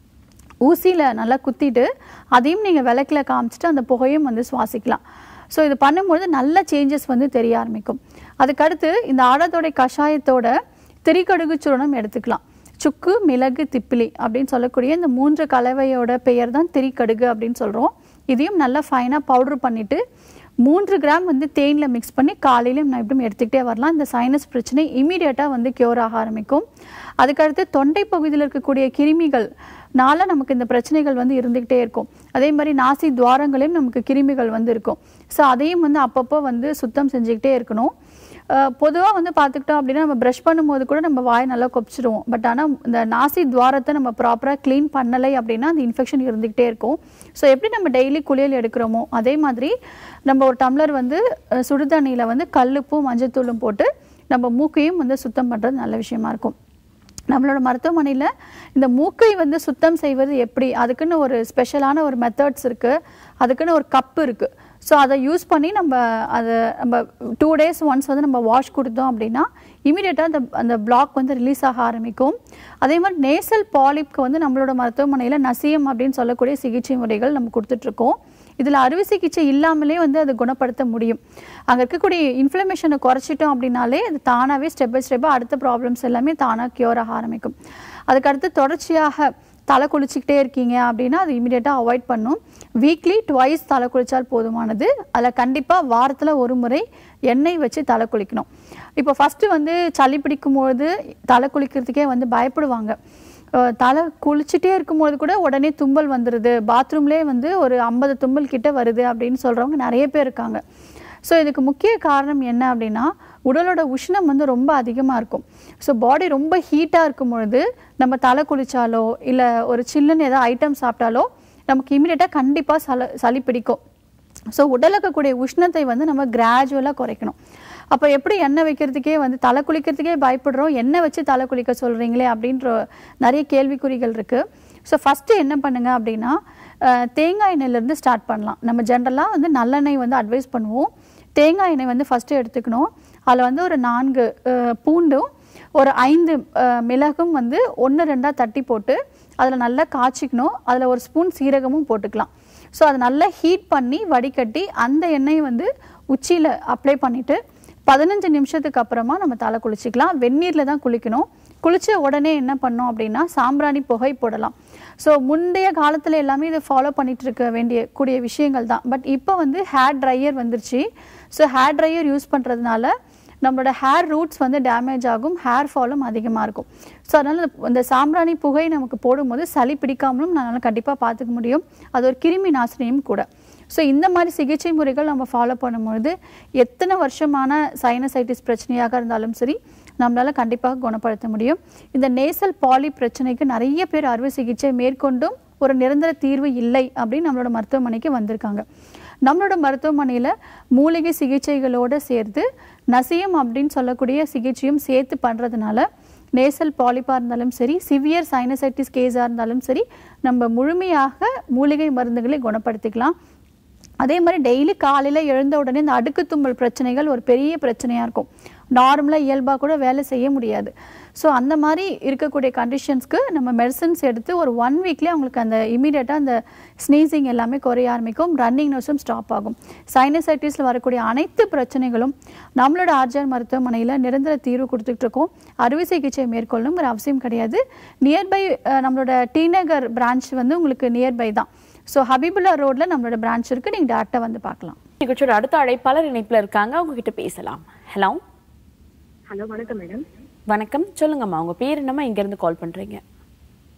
ஊசியில் நல்லா குத்திட்டு அதையும் நீங்கள் விளக்கில் காமிச்சிட்டு அந்த புகையும் வந்து சுவாசிக்கலாம் ஸோ இது பண்ணும்போது நல்ல சேஞ்சஸ் வந்து தெரிய ஆரம்பிக்கும் அதுக்கடுத்து இந்த ஆடத்தோடைய கஷாயத்தோட திரிகடுகு சூரணம் எடுத்துக்கலாம் சுக்கு மிளகு திப்பிலி அப்படின்னு சொல்லக்கூடிய இந்த மூன்று கலவையோட பெயர் தான் திரிகடுகு அப்படின்னு சொல்கிறோம் இதையும் நல்லா ஃபைனாக பவுடர் பண்ணிவிட்டு மூன்று கிராம் வந்து தேனில் மிக்ஸ் பண்ணி காலையிலும் நான் எப்படியும் எடுத்துக்கிட்டே வரலாம் இந்த சைனஸ் பிரச்சனை இமீடியட்டாக வந்து க்யூர் ஆக ஆரம்பிக்கும் அதுக்கடுத்து தொண்டை பகுதியில் இருக்கக்கூடிய கிருமிகள் நாள நமக்கு இந்த பிரச்சனைகள் வந்து இருந்துக்கிட்டே இருக்கும் அதே மாதிரி நாசி துவாரங்களையும் நமக்கு கிருமிகள் வந்து இருக்கும் ஸோ அதையும் வந்து அப்பப்போ வந்து சுத்தம் செஞ்சுக்கிட்டே இருக்கணும் பொதுவாக வந்து பார்த்துக்கிட்டோம் அப்படின்னா நம்ம ப்ரஷ் பண்ணும்போது கூட நம்ம வாய் நல்லா கொப்பிச்சிடுவோம் பட் ஆனால் இந்த நாசி துவாரத்தை நம்ம ப்ராப்பராக க்ளீன் பண்ணலை அப்படின்னா அந்த இன்ஃபெக்ஷன் இருந்துக்கிட்டே இருக்கும் ஸோ எப்படி நம்ம டெய்லி குளியல் எடுக்கிறோமோ அதே மாதிரி நம்ம ஒரு டம்ளர் வந்து அஹ், சுடுதண்ணியில் வந்து கல்லுப்பும் மஞ்சத்தூளும் போட்டு நம்ம மூக்கையும் வந்து சுத்தம் பண்ணுறது நல்ல விஷயமா இருக்கும் நம்மளோட மருத்துவமனையில் இந்த மூக்கை வந்து சுத்தம் செய்வது எப்படி அதுக்குன்னு ஒரு ஸ்பெஷலான ஒரு மெத்தட்ஸ் இருக்குது அதுக்குன்னு ஒரு கப்பு இருக்குது ஸோ அதை யூஸ் பண்ணி நம்ம அதை நம்ம டூ டேஸ் ஒன்ஸ் வந்து நம்ம வாஷ் கொடுத்தோம் அப்படின்னா இமீடியட்டாக அந்த அந்த பிளாக் வந்து ரிலீஸ் ஆக ஆரம்பிக்கும் அதே மாதிரி நேசல் பாலிப்க்கு வந்து நம்மளோட மருத்துவமனையில் நசியம் அப்படின்னு சொல்லக்கூடிய சிகிச்சை முறைகள் நம்ம கொடுத்துட்ருக்கோம் இதில் அறுவை சிகிச்சை இல்லாமலே வந்து அதை குணப்படுத்த முடியும் அங்கே இருக்கக்கூடிய இன்ஃப்ளமேஷனை குறைச்சிட்டோம் அப்படின்னாலே அது தானாகவே ஸ்டெப் பை ஸ்டெப்பாக அடுத்த ப்ராப்ளம்ஸ் எல்லாமே தானாக க்யூர் ஆக ஆரம்பிக்கும் அதுக்கடுத்து தொடர்ச்சியாக தலை குளிச்சுக்கிட்டே இருக்கீங்க அப்படின்னா அது இமீடியட்டாக அவாய்ட் பண்ணும் வீக்லி ட்வைஸ் தலை குளிச்சால் போதுமானது அதில் கண்டிப்பாக வாரத்தில் ஒரு முறை எண்ணெய் வச்சு தலை குளிக்கணும் இப்போ ஃபஸ்ட்டு வந்து சளி பிடிக்கும்போது தலை குளிக்கிறதுக்கே வந்து பயப்படுவாங்க அஹ் தலை குளிச்சுட்டே இருக்கும்போது கூட உடனே தும்பல் வந்துடுது பாத்ரூம்லேயே வந்து ஒரு ஐம்பது தும்பல் கிட்ட வருது அப்படின்னு சொல்கிறவங்க நிறைய பேர் இருக்காங்க ஸோ இதுக்கு முக்கிய காரணம் என்ன அப்படின்னா உடலோட உஷ்ணம் வந்து ரொம்ப அதிகமாக இருக்கும் ஸோ பாடி ரொம்ப ஹீட்டாக இருக்கும் பொழுது நம்ம தலை குளிச்சாலோ இல்லை ஒரு சில்லுன்னு ஏதாவது ஐட்டம் சாப்பிட்டாலோ நமக்கு இமீடியட்டாக கண்டிப்பாக சள சளி பிடிக்கும் ஸோ உடலுக்கு இருக்கக்கூடிய உஷ்ணத்தை வந்து நம்ம கிராஜுவலாக குறைக்கணும் அப்போ எப்படி எண்ணெய் வைக்கிறதுக்கே வந்து தலை குளிக்கிறதுக்கே பயப்படுறோம் எண்ணெய் வச்சு தலை குளிக்க சொல்கிறீங்களே அப்படின்ற நிறைய கேள்விக்குறிகள் இருக்குது ஸோ ஃபஸ்ட்டு என்ன பண்ணுங்க அப்படின்னா அஹ், தேங்காய் எண்ணெயிலேருந்து ஸ்டார்ட் பண்ணலாம் நம்ம ஜென்ரலாக வந்து நல்லெண்ணெய் வந்து அட்வைஸ் பண்ணுவோம் தேங்காய் எண்ணெய் வந்து ஃபஸ்ட்டு எடுத்துக்கணும் அதில் வந்து ஒரு நான்கு அஹ், பூண்டும் ஒரு ஐந்து அஹ், மிளகும் வந்து ஒன்று ரெண்டாக தட்டி போட்டு அதில் நல்லா காய்ச்சிக்கணும் அதில் ஒரு ஸ்பூன் சீரகமும் போட்டுக்கலாம் ஸோ அதை நல்லா ஹீட் பண்ணி வடிகட்டி அந்த எண்ணெயை வந்து உச்சியில் அப்ளை பண்ணிவிட்டு பதினஞ்சு நிமிஷத்துக்கு அப்புறமா நம்ம தலை குளிச்சிக்கலாம் வெந்நீரில் தான் குளிக்கணும் குளிச்ச உடனே என்ன பண்ணோம் அப்படின்னா சாம்பிராணி புகை போடலாம் ஸோ முந்தைய காலத்தில் எல்லாமே இதை ஃபாலோ பண்ணிட்டு இருக்க வேண்டிய கூடிய விஷயங்கள் தான் பட் இப்போ வந்து ஹேர் ட்ரையர் வந்துருச்சு ஸோ ஹேர் ட்ரையர் யூஸ் பண்ணுறதுனால நம்மளோட ஹேர் ரூட்ஸ் வந்து டேமேஜ் ஆகும் ஹேர் ஃபாலும் அதிகமாக இருக்கும் ஸோ அதனால் இந்த சாம்பிராணி புகை நமக்கு போடும்போது சளி பிடிக்காமலும் நம்மளால் கண்டிப்பாக பார்த்துக்க முடியும் அது ஒரு கிருமி நாசினியும் கூட ஸோ இந்த மாதிரி சிகிச்சை முறைகள் நம்ம ஃபாலோ பண்ணும்பொழுது எத்தனை வருஷமான சைனசைட்டிஸ் பிரச்சனையாக இருந்தாலும் சரி நம்மளால் கண்டிப்பாக குணப்படுத்த முடியும் இந்த நேசல் பாலி பிரச்சனைக்கு நிறைய பேர் அறுவை சிகிச்சை மேற்கொண்டும் ஒரு நிரந்தர தீர்வு இல்லை அப்படின்னு நம்மளோட மருத்துவமனைக்கு வந்திருக்காங்க நம்மளோட மருத்துவமனையில் மூலிகை சிகிச்சைகளோடு சேர்த்து நசியம் அப்படின்னு சொல்லக்கூடிய சிகிச்சையும் சேர்த்து பண்ணுறதுனால நேசல் பாலிப்பாக இருந்தாலும் சரி சிவியர் சைனசைட்டிஸ் கேஸாக இருந்தாலும் சரி நம்ம முழுமையாக மூலிகை மருந்துகளை குணப்படுத்திக்கலாம் அதே மாதிரி டெய்லி காலையில் எழுந்த உடனே இந்த அடுக்கு தும்மல் பிரச்சனைகள் ஒரு பெரிய பிரச்சனையாக இருக்கும் நார்மலாக இயல்பாக கூட வேலை செய்ய முடியாது ஸோ அந்த மாதிரி இருக்கக்கூடிய கண்டிஷன்ஸ்க்கு நம்ம மெடிசன்ஸ் எடுத்து ஒரு ஒன் வீக்லேயே அவங்களுக்கு அந்த இமீடியட்டாக அந்த ஸ்னீசிங் எல்லாமே குறைய ஆரம்பிக்கும் ரன்னிங் நோஸும் ஸ்டாப் ஆகும் சைனசைட்டிஸில் வரக்கூடிய அனைத்து பிரச்சனைகளும் நம்மளோட ஆர்ஜிஆர் மருத்துவமனையில் நிரந்தர தீர்வு கொடுத்துட்டு இருக்கோம் அறுவை சிகிச்சை மேற்கொள்ளணுங்கிற அவசியம் கிடையாது நியர்பை நம்மளோட டி நகர் பிரான்ச் வந்து உங்களுக்கு நியர்பை தான் ஸோ ஹபிபுல்லா ரோட்ல நம்மளோட பிரான்ச் இருக்கு நீங்க டேரக்டா வந்து பார்க்கலாம் நிகழ்ச்சியோட அடுத்த அழைப்பாளர் இணைப்புல இருக்காங்க அவங்க கிட்ட பேசலாம் ஹலோ ஹலோ வணக்கம் மேடம் வணக்கம் சொல்லுங்கம்மா உங்க பேர் என்னம்மா இங்க இருந்து கால் பண்றீங்க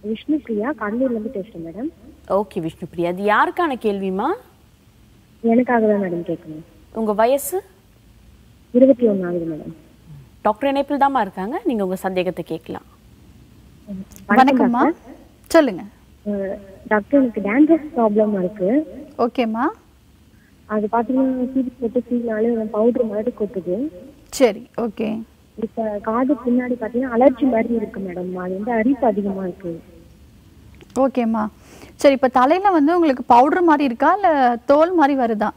விஷ்ணு பிரியா கடலூர்ல இருந்து பேசுறேன் மேடம் ஓகே விஷ்ணுபிரியா அது யாருக்கான கேள்விமா எனக்காக தான் மேடம் கேட்கணும் உங்க வயசு இருபத்தி ஒண்ணு ஆகுது மேடம் டாக்டர் இணைப்பில் தாம்மா இருக்காங்க நீங்க உங்க சந்தேகத்தை கேட்கலாம் வணக்கம்மா சொல்லுங்க அஹ், டாக்டர் எனக்கு டேண்ட்ரஸ் ப்ராப்ளம் இருக்கு ஓகேம்மா அது பாத்தீங்கன்னா சீட் போட்டு சீனாலே பவுடர் மாதிரி கொட்டுது சரி ஓகே இப்ப காது பின்னாடி பாத்தீங்கன்னா அலர்ஜி மாதிரி இருக்கு மேடம் அது வந்து அரிப்பு அதிகமா இருக்கு ஓகேம்மா சரி இப்போ தலையில் வந்து உங்களுக்கு பவுடர் மாதிரி இருக்கா இல்லை தோல் மாதிரி வருதா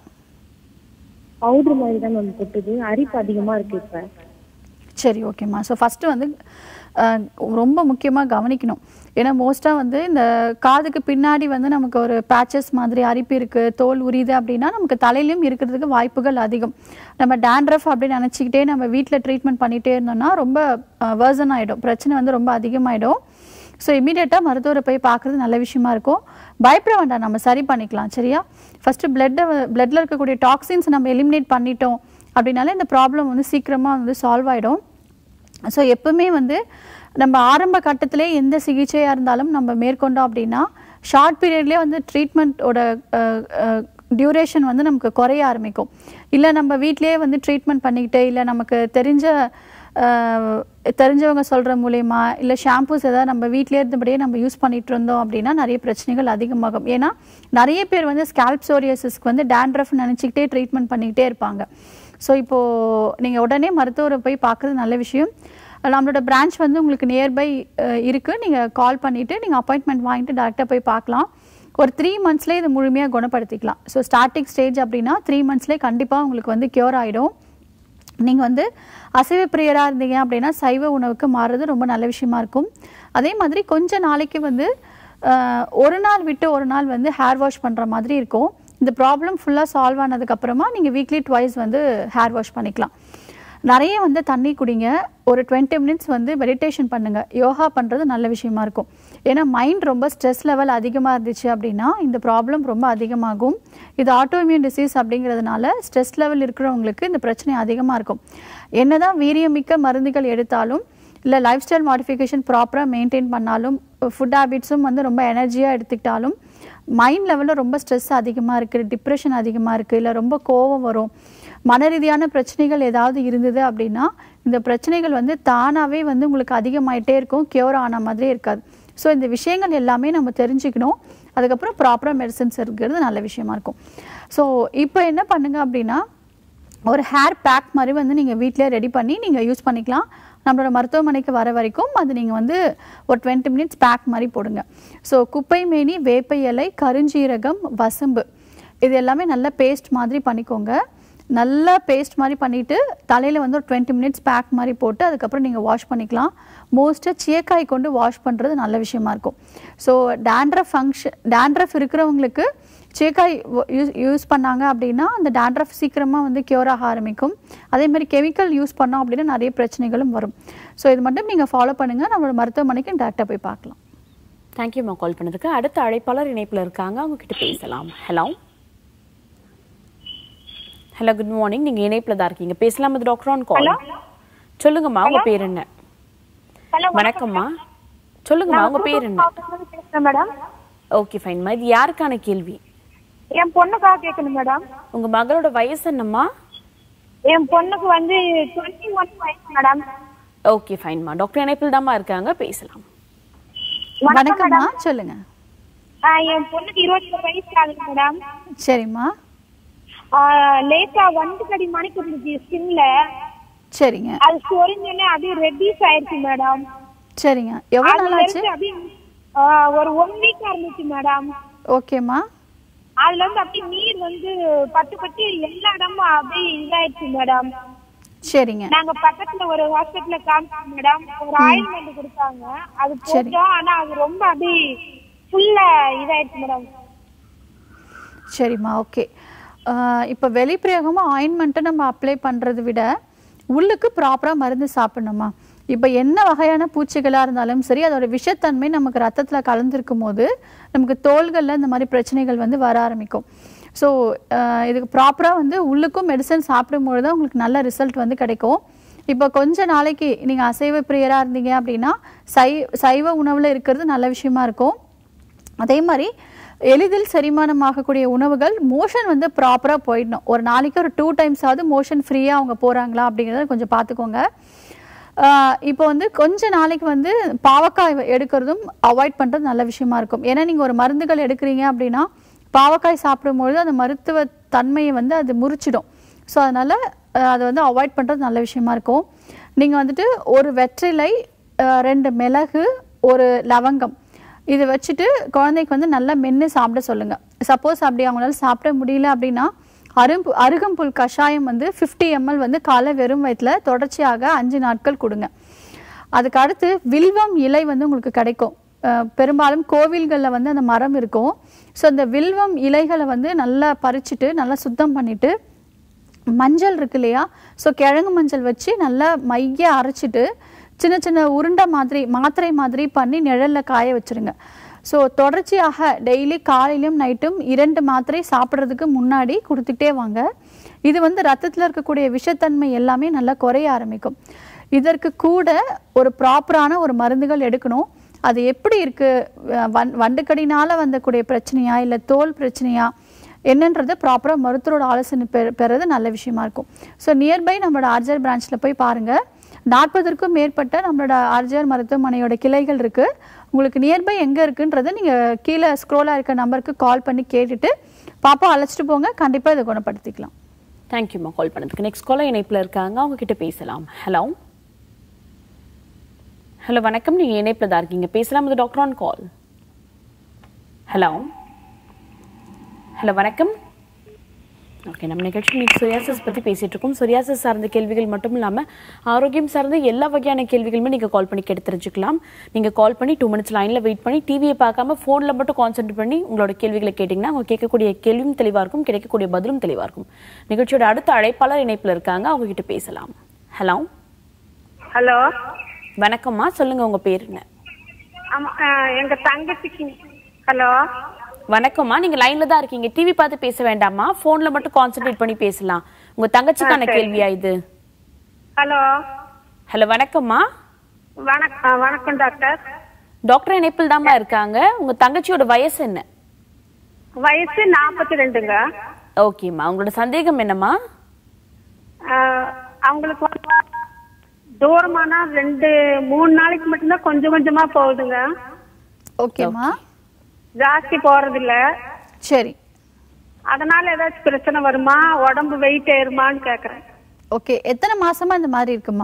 பவுடர் மாதிரி தான் மேம் கொட்டுது அரிப்பு அதிகமா இருக்கு இப்ப சரி ஓகேம்மா ஸோ ஃபஸ்ட்டு வந்து அஹ், ரொம்ப முக்கியமாக கவனிக்கணும் ஏன்னா மோஸ்ட்டாக வந்து இந்த காதுக்கு பின்னாடி வந்து நமக்கு ஒரு பேச்சஸ் மாதிரி அரிப்பு இருக்குது தோல் உரியுது அப்படின்னா நமக்கு தலையிலையும் இருக்கிறதுக்கு வாய்ப்புகள் அதிகம் நம்ம டேண்ட்ரஃப் அப்படின்னு நினச்சிக்கிட்டே நம்ம வீட்டில் ட்ரீட்மெண்ட் பண்ணிகிட்டே இருந்தோம்னா ரொம்ப வேர்சன் ஆகிடும் பிரச்சனை வந்து ரொம்ப அதிகமாகிடும் ஸோ இமீடியட்டாக மருத்துவரை போய் பார்க்குறது நல்ல விஷயமா இருக்கும் பயப்பட வேண்டாம் நம்ம சரி பண்ணிக்கலாம் சரியா ஃபஸ்ட்டு பிளட்டை பிளட்டில் இருக்கக்கூடிய டாக்ஸின்ஸ் நம்ம எலிமினேட் பண்ணிட்டோம் அப்படின்னாலே இந்த ப்ராப்ளம் வந்து சீக்கிரமாக வந்து சால்வ் ஆகிடும் ஸோ எப்பவுமே வந்து நம்ம ஆரம்ப கட்டத்திலே எந்த சிகிச்சையாக இருந்தாலும் நம்ம மேற்கொண்டோம் அப்படின்னா ஷார்ட் பீரியட்லேயே வந்து ட்ரீட்மெண்ட்டோட டியூரேஷன் வந்து நமக்கு குறைய ஆரம்பிக்கும் இல்லை நம்ம வீட்டிலேயே வந்து ட்ரீட்மெண்ட் பண்ணிக்கிட்டு இல்லை நமக்கு தெரிஞ்ச அஹ், தெரிஞ்சவங்க சொல்கிற மூலயமா இல்லை ஷாம்பூஸ் ஏதாவது நம்ம வீட்டிலே இருந்தபடியே நம்ம யூஸ் பண்ணிட்டு இருந்தோம் அப்படின்னா நிறைய பிரச்சனைகள் அதிகமாகும் ஏன்னா நிறைய பேர் வந்து ஸ்கேல்ப் சோரியாசிஸ்க்கு வந்து டேண்ட்ரஃப் நினச்சிக்கிட்டே ட்ரீட்மெண்ட் பண்ணிக்கிட்டே இருப்பாங்க ஸோ இப்போது நீங்கள் உடனே மருத்துவரை போய் பார்க்குறது நல்ல விஷயம் நம்மளோட பிரான்ச் வந்து உங்களுக்கு நியர்பை இருக்குது நீங்கள் கால் பண்ணிவிட்டு நீங்கள் அப்பாயின்மெண்ட் வாங்கிட்டு டேரெக்டாக போய் பார்க்கலாம் ஒரு த்ரீ மந்த்ஸ்லேயே இது முழுமையாக குணப்படுத்திக்கலாம் ஸோ ஸ்டார்டிங் ஸ்டேஜ் அப்படின்னா த்ரீ மந்த்ஸ்லேயே கண்டிப்பாக உங்களுக்கு வந்து க்யூர் ஆகிடும் நீங்கள் வந்து அசைவ பிரியராக இருந்தீங்க அப்படின்னா சைவ உணவுக்கு மாறுறது ரொம்ப நல்ல விஷயமா இருக்கும் அதே மாதிரி கொஞ்ச நாளைக்கு வந்து அஹ், ஒரு நாள் விட்டு ஒரு நாள் வந்து ஹேர் வாஷ் பண்ணுற மாதிரி இருக்கும் இந்த ப்ராப்ளம் ஃபுல்லாக சால்வ் ஆனதுக்கப்புறமா நீங்கள் வீக்லி ட்வைஸ் வந்து ஹேர் வாஷ் பண்ணிக்கலாம் நிறைய வந்து தண்ணி குடிங்க ஒரு டுவெண்ட்டி மினிட்ஸ் வந்து மெடிடேஷன் பண்ணுங்கள் யோகா பண்ணுறது நல்ல விஷயமா இருக்கும் ஏன்னா மைண்ட் ரொம்ப ஸ்ட்ரெஸ் லெவல் அதிகமாக இருந்துச்சு அப்படின்னா இந்த ப்ராப்ளம் ரொம்ப அதிகமாகும் இது ஆட்டோமியூன் டிசீஸ் அப்படிங்கிறதுனால ஸ்ட்ரெஸ் லெவல் இருக்கிறவங்களுக்கு இந்த பிரச்சனை அதிகமாக இருக்கும் என்னதான் வீரியமிக்க மருந்துகள் எடுத்தாலும் இல்லை லைஃப் ஸ்டைல் மாடிஃபிகேஷன் ப்ராப்பராக மெயின்டைன் பண்ணாலும் ஃபுட் ஹேபிட்ஸும் வந்து ரொம்ப எனர்ஜியாக எடுத்துக்கிட்டாலும் மைண்ட் லெவலில் ரொம்ப ஸ்ட்ரெஸ் அதிகமாக இருக்குது டிப்ரெஷன் அதிகமாக இருக்குது இல்லை ரொம்ப கோவம் வரும் மன ரீதியான பிரச்சனைகள் ஏதாவது இருந்தது அப்படின்னா இந்த பிரச்சனைகள் வந்து தானாகவே வந்து உங்களுக்கு அதிகமாயிட்டே இருக்கும் கியூர் ஆன மாதிரியே இருக்காது ஸோ இந்த விஷயங்கள் எல்லாமே நம்ம தெரிஞ்சுக்கணும் அதுக்கப்புறம் ப்ராப்பராக மெடிசன்ஸ் இருக்கிறது நல்ல விஷயமா இருக்கும் ஸோ இப்போ என்ன பண்ணுங்க அப்படின்னா ஒரு ஹேர் பேக் மாதிரி வந்து நீங்கள் வீட்டிலே ரெடி பண்ணி நீங்கள் யூஸ் பண்ணிக்கலாம் நம்மளோட மருத்துவமனைக்கு வர வரைக்கும் அது நீங்கள் வந்து ஒரு டுவெண்ட்டி மினிட்ஸ் பேக் மாதிரி போடுங்க ஸோ குப்பை மேனி வேப்ப இலை கருஞ்சீரகம் வசம்பு இது எல்லாமே நல்ல பேஸ்ட் மாதிரி பண்ணிக்கோங்க நல்லா பேஸ்ட் மாதிரி பண்ணிவிட்டு தலையில் வந்து ஒரு டுவெண்ட்டி மினிட்ஸ் பேக் மாதிரி போட்டு அதுக்கப்புறம் நீங்கள் வாஷ் பண்ணிக்கலாம் மோஸ்ட்டாக சீயக்காய் கொண்டு வாஷ் பண்ணுறது நல்ல விஷயமா இருக்கும் ஸோ டேண்ட்ரஃப் ஃபங்க்ஷன் டேண்ட்ரஃப் இருக்கிறவங்களுக்கு சீயக்காய் யூஸ் யூஸ் பண்ணாங்க அப்படின்னா அந்த டேண்ட்ரஃப் சீக்கிரமாக வந்து க்யூர் ஆக ஆரம்பிக்கும் அதே மாதிரி கெமிக்கல் யூஸ் பண்ணோம் அப்படின்னா நிறைய பிரச்சனைகளும் வரும் ஸோ இது மட்டும் நீங்கள் ஃபாலோ பண்ணுங்கள் நம்மளோட மருத்துவமனைக்கு டேரெக்டாக போய் பார்க்கலாம் தேங்க்யூம்மா கால் பண்ணதுக்கு அடுத்த அழைப்பாளர் இணைப்புல இருக்காங்க அவங்க கிட்ட பேசலாம் ஹலோ ஹலோ குட் மார்னிங் நீங்க இணைப்புல தான் இருக்கீங்க பேசலாம் இது டாக்டர் ஆன் கால் சொல்லுங்கம்மா உங்க பேர் என்ன ஹலோ வணக்கம்மா சொல்லுங்கம்மா உங்க பேர் என்ன பேசுறேன் மேடம் ஓகே ஃபைன்மா இது யாருக்கான கேள்வி என் பொண்ணுக்காக கேட்கணும் மேடம் உங்க மகளோட வயசு என்னம்மா என் பொண்ணுக்கு வந்து டுவெண்ட்டி ஒன் வயசு மேடம் ஓகே ஃபைன்மா டாக்டர் இணைப்பில் தாம்மா இருக்காங்க பேசலாம் வணக்கம்மா சொல்லுங்க ஆ, என் பொண்ணுக்கு இருபத்தி ஒரு வயசு ஆகுது மேடம் சரிம்மா ஆ, லேசா வண்டு கடி மணிக்கு இருந்துச்சு ஸ்கின்ல சரிங்க அது சொரிஞ்சோடனே அப்படியே ரெட்டிஸ் ஆயிருச்சு மேடம் சரிங்க எவ்வளோ அதுல நாள் ஆச்சு இருந்து அப்படியே ஆ, ஒரு ஒன் வீக்கா இருந்துச்சு மேடம் ஓகேம்மா அதுல இருந்து அப்படியே நீர் வந்து பட்டு பட்டு எல்லா இடமும் அப்படியே இதாயிடுச்சு மேடம் சரிங்க நாங்க பக்கத்துல ஒரு ஹாஸ்பிட்டல்ல காமிச்சோம் மேடம் ஒரு ஆயில்மெண்ட் கொடுத்தாங்க அது போட்டோம் ஆனா அது ரொம்ப அப்படியே ஃபுல்லா இதாயிடுச்சு மேடம் சரிம்மா ஓகே இப்போ வெளிப்பிரயோகமாக ஆயின்மெண்ட்டை நம்ம அப்ளை பண்ணுறதை விட உள்ளுக்கு ப்ராப்பராக மருந்து சாப்பிடணுமா இப்போ என்ன வகையான பூச்சிகளாக இருந்தாலும் சரி அதோட விஷத்தன்மை நமக்கு ரத்தத்தில் கலந்துருக்கும் போது நமக்கு தோள்களில் இந்த மாதிரி பிரச்சனைகள் வந்து வர ஆரம்பிக்கும் ஸோ இதுக்கு ப்ராப்பராக வந்து உள்ளுக்கும் மெடிசன் சாப்பிடும்பொழுது தான் உங்களுக்கு நல்ல ரிசல்ட் வந்து கிடைக்கும் இப்போ கொஞ்ச நாளைக்கு நீங்கள் அசைவ பிரியராக இருந்தீங்க அப்படின்னா சை சைவ உணவில் இருக்கிறது நல்ல விஷயமா இருக்கும் அதே மாதிரி எளிதில் செரிமானமாகக்கூடிய உணவுகள் மோஷன் வந்து ப்ராப்பராக போயிடணும் ஒரு நாளைக்கு ஒரு டூ டைம்ஸ் ஆகுது மோஷன் ஃப்ரீயாக அவங்க போகிறாங்களா அப்படிங்கிறத கொஞ்சம் பார்த்துக்கோங்க ஆஹ் இப்போ வந்து கொஞ்ச நாளைக்கு வந்து பாவக்காய் எடுக்கிறதும் அவாய்ட் பண்ணுறது நல்ல விஷயமா இருக்கும் ஏன்னா நீங்கள் ஒரு மருந்துகள் எடுக்கிறீங்க அப்படின்னா பாவக்காய் சாப்பிடும்பொழுது அந்த மருத்துவ தன்மையை வந்து அது முறிச்சிடும் ஸோ அதனால் அதை வந்து அவாய்ட் பண்ணுறது நல்ல விஷயமா இருக்கும் நீங்கள் வந்துட்டு ஒரு வெற்றிலை ஆஹ் ரெண்டு மிளகு ஒரு லவங்கம் இதை வச்சுட்டு குழந்தைக்கு வந்து நல்லா மென்று சாப்பிட சொல்லுங்கள் சப்போஸ் அப்படி அவங்களால சாப்பிட முடியல அப்படின்னா அரும்பு அருகம்புல் கஷாயம் வந்து 50 எம்எல் வந்து காலை வெறும் வயிற்றில் தொடர்ச்சியாக அஞ்சு நாட்கள் கொடுங்க அதுக்கு அடுத்து வில்வம் இலை வந்து உங்களுக்கு கிடைக்கும் அஹ் பெரும்பாலும் கோவில்களில் வந்து அந்த மரம் இருக்கும் ஸோ அந்த வில்வம் இலைகளை வந்து நல்லா பறிச்சுட்டு நல்லா சுத்தம் பண்ணிட்டு மஞ்சள் இருக்கு இல்லையா ஸோ கிழங்கு மஞ்சள் வச்சு நல்லா மைய அரைச்சிட்டு சின்ன சின்ன உருண்டை மாதிரி மாத்திரை மாதிரி பண்ணி நிழல்ல காய வச்சிருங்க ஸோ தொடர்ச்சியாக டெய்லி காலையிலும் நைட்டும் இரண்டு மாத்திரை சாப்பிட்றதுக்கு முன்னாடி கொடுத்துக்கிட்டே வாங்க இது வந்து ரத்தத்தில் இருக்கக்கூடிய விஷத்தன்மை எல்லாமே நல்லா குறைய ஆரம்பிக்கும் இதற்கு கூட ஒரு ப்ராப்பரான ஒரு மருந்துகள் எடுக்கணும் அது எப்படி இருக்கு அஹ் வண் வண்டுக்கடினால வந்தக்கூடிய பிரச்சனையா இல்லை தோல் பிரச்சனையா என்னன்றது ப்ராப்பராக மருத்துவரோட ஆலோசனை பெற பெறது நல்ல விஷயமா இருக்கும் ஸோ நியர்பை நம்மளோட ஆர்ஜர் பிரான்ச்சில் போய் பாருங்கள் நாற்பதற்கும் மேற்பட்ட நம்மளோட ஆர்ஜிஆர் மருத்துவமனையோட கிளைகள் இருக்குது உங்களுக்கு நியர்பை எங்கே இருக்குன்றதை நீங்கள் கீழே ஸ்க்ரோலாக இருக்க நம்பருக்கு கால் பண்ணி கேட்டுட்டு பாப்பா அழைச்சிட்டு போங்க கண்டிப்பாக இதை குணப்படுத்திக்கலாம் தேங்க்யூம்மா கால் பண்ணதுக்கு நெக்ஸ்ட் காலர் இணைப்பில் இருக்காங்க அவங்க கிட்ட பேசலாம் ஹலோ ஹலோ வணக்கம் நீங்க இணைப்பில் தான் இருக்கீங்க பேசலாம் இது doctor on call hello hello வணக்கம் ஓகே நம்ம நிகழ்ச்சி இன்னைக்கு சொரியாசிஸ் பற்றி பேசிட்டு இருக்கோம் சொரியாசிஸ் சார்ந்த கேள்விகள் மட்டும் இல்லாமல் ஆரோக்கியம் சார்ந்த எல்லா வகையான கேள்விகளுமே நீங்கள் கால் பண்ணி கேட்டு தெரிஞ்சுக்கலாம் நீங்கள் கால் பண்ணி டூ மினிட்ஸ் லைனில் வெயிட் பண்ணி டிவியை பார்க்காம ஃபோனில் மட்டும் கான்சென்ட்ரேட் பண்ணி உங்களோட கேள்விகளை கேட்டிங்கன்னா அவங்க கேட்கக்கூடிய கேள்வியும் தெளிவாக இருக்கும் கிடைக்கக்கூடிய பதிலும் தெளிவாக இருக்கும் நிகழ்ச்சியோட அடுத்த அழைப்பாளர் இணைப்பில் இருக்காங்க அவங்க கிட்ட பேசலாம் ஹலோ ஹலோ வணக்கம்மா சொல்லுங்க உங்க பேர் என்ன ஆமா அஹ், எங்க தங்கச்சிக்கு ஹலோ வணக்கம்மா நீங்க லைன்ல தான் இருக்கீங்க டிவி பார்த்து பேச வேண்டாமா போன்ல மட்டும் கான்சென்ட்ரேட் பண்ணி பேசலாம் உங்க தங்கச்சிக்கான கேள்வியா இது ஹலோ ஹலோ வணக்கம்மா வணக்கம் வணக்கம் டாக்டர் டாக்டர் இணைப்பில் தாம்மா இருக்காங்க உங்க தங்கச்சியோட வயசு என்ன வயசு நாற்பத்தி ரெண்டுங்க ஓகேம்மா உங்களோட சந்தேகம் என்னம்மா அஹ், அவங்களுக்கு வந்து தூரமானா ரெண்டு மூணு நாளைக்கு மட்டும்தான் கொஞ்சம் கொஞ்சமா போகுதுங்க ஓகேம்மா ஜாஸ்தி போறது இல்ல சரி அதனால ஏதாச்சும் பிரச்சனை வருமா உடம்பு வெயிட் ஏறுமான்னு கேக்குறேன் ஓகே எத்தனை மாசமா இந்த மாதிரி இருக்குமா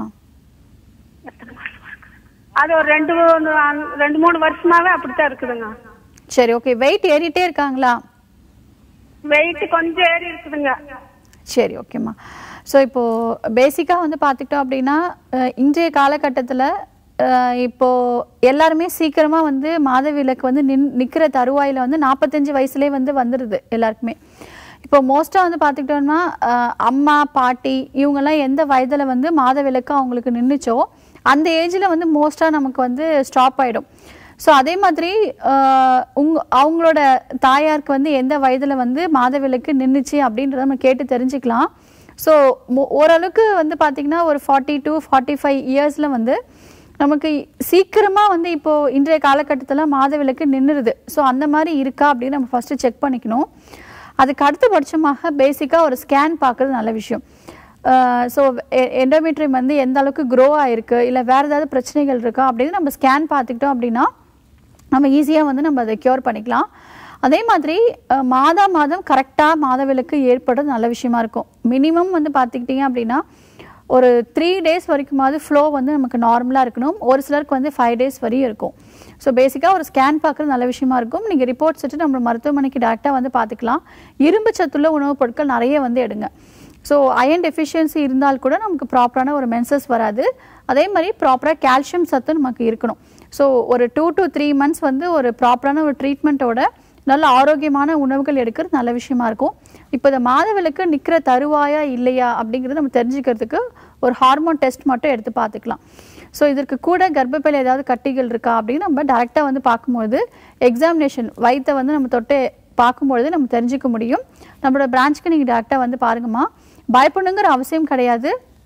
அது ஒரு ரெண்டு மூணு ரெண்டு மூணு வருஷமாவே அப்படித்தான் இருக்குதுங்க சரி ஓகே வெயிட் ஏறிட்டே இருக்காங்களா வெயிட் கொஞ்சம் ஏறி இருக்குதுங்க சரி ஓகேம்மா ஸோ இப்போது பேசிக்காக வந்து பார்த்துக்கிட்டோம் அப்படின்னா அஹ், இன்றைய காலகட்டத்தில் இப்போ எல்லாருமே சீக்கிரமாக வந்து மாதவிலக்கு வந்து நின் நிற்கிற தருவாயில் வந்து நாற்பத்தஞ்சு வயசுலேயே வந்து வந்துடுது எல்லாருக்குமே இப்போ மோஸ்ட்டாக வந்து பார்த்துக்கிட்டோம்னா அஹ், அம்மா பாட்டி இவங்கெல்லாம் எந்த வயதில் வந்து மாதவிலக்கு அவங்களுக்கு நின்றுச்சோ அந்த ஏஜில் வந்து மோஸ்ட்டாக நமக்கு வந்து ஸ்டாப் ஆகிடும் ஸோ அதே மாதிரி ஆஹ், உங்க அவங்களோட தாயாருக்கு வந்து எந்த வயதில் வந்து மாதவிலக்கு நின்றுச்சு அப்படின்றத நம்ம கேட்டு தெரிஞ்சுக்கலாம் ஸோ ஓரளவுக்கு வந்து பார்த்திங்கன்னா ஒரு ஃபார்ட்டி டு ஃபார்ட்டி ஃபைவ் இயர்ஸில் வந்து நமக்கு சீக்கிரமாக வந்து இப்போது இன்றைய காலகட்டத்தில் மாதவிலக்கு நின்றுடுது ஸோ அந்த மாதிரி இருக்கா அப்படின்னு நம்ம ஃபஸ்ட்டு செக் பண்ணிக்கணும் அதுக்கு அடுத்தபட்சமாக பேசிக்காக ஒரு ஸ்கேன் பார்க்குறது நல்ல விஷயம் ஸோ எண்டோமெட்ரியம் வந்து எந்த அளவுக்கு க்ரோ ஆயிருக்கு இல்லை வேறு ஏதாவது பிரச்சனைகள் இருக்கா அப்படின்னு நம்ம ஸ்கேன் பார்த்துக்கிட்டோம் அப்படின்னா நம்ம ஈஸியாக வந்து நம்ம அதை க்யூர் பண்ணிக்கலாம் அதே மாதிரி அஹ், மாதா மாதம் கரெக்டாக மாதவிலக்கு ஏற்படுறது நல்ல விஷயமா இருக்கும் மினிமம் வந்து பார்த்துக்கிட்டிங்க அப்படின்னா ஒரு த்ரீ டேஸ் வரைக்குமாவது ஃப்ளோ வந்து நமக்கு நார்மலாக இருக்கணும் ஒரு சிலருக்கு வந்து ஃபைவ் டேஸ் வரையும் இருக்கும் ஸோ பேசிக்காக ஒரு ஸ்கேன் பார்க்குறது நல்ல விஷயமா இருக்கும் நீங்கள் ரிப்போர்ட்ஸ் எடுத்து நம்ம மருத்துவமனைக்கு டேரெக்டாக வந்து பார்த்துக்கலாம் இரும்பு சத்துள்ள உணவுப் பொருட்கள் நிறைய வந்து எடுங்க ஸோ அயன் டெஃபிஷியன்சி இருந்தால் கூட நமக்கு ப்ராப்பரான ஒரு மென்சஸ் வராது அதே மாதிரி ப்ராப்பராக கால்சியம் சத்து நமக்கு இருக்கணும் ஸோ ஒரு டூ டு த்ரீ மந்த்ஸ் வந்து ஒரு ப்ராப்பரான ஒரு ட்ரீட்மெண்ட்டோட நல்ல ஆரோக்கியமான உணவுகள் எடுக்கிறது நல்ல விஷயமா இருக்கும் இப்போ இந்த மாதவிலக்கு நிற்கிற தருவாயா இல்லையா அப்படிங்கிறது நம்ம தெரிஞ்சுக்கிறதுக்கு ஒரு ஹார்மோன் டெஸ்ட் மட்டும் எடுத்து பார்த்துக்கலாம் ஸோ இதற்கு கூட கர்ப்பப்பையில் ஏதாவது கட்டிகள் இருக்கா அப்படின்னு நம்ம டேரெக்டாக வந்து பார்க்கும்போது எக்ஸாமினேஷன் வயித்தை வந்து நம்ம தொட்டு பார்க்கும்பொழுது நம்ம தெரிஞ்சுக்க முடியும் நம்மளோட பிரான்ச்சுக்கு நீங்கள் டேரெக்டாக வந்து பாருங்கம்மா பயப்படணுங்கிற அவசியம் கிடையாது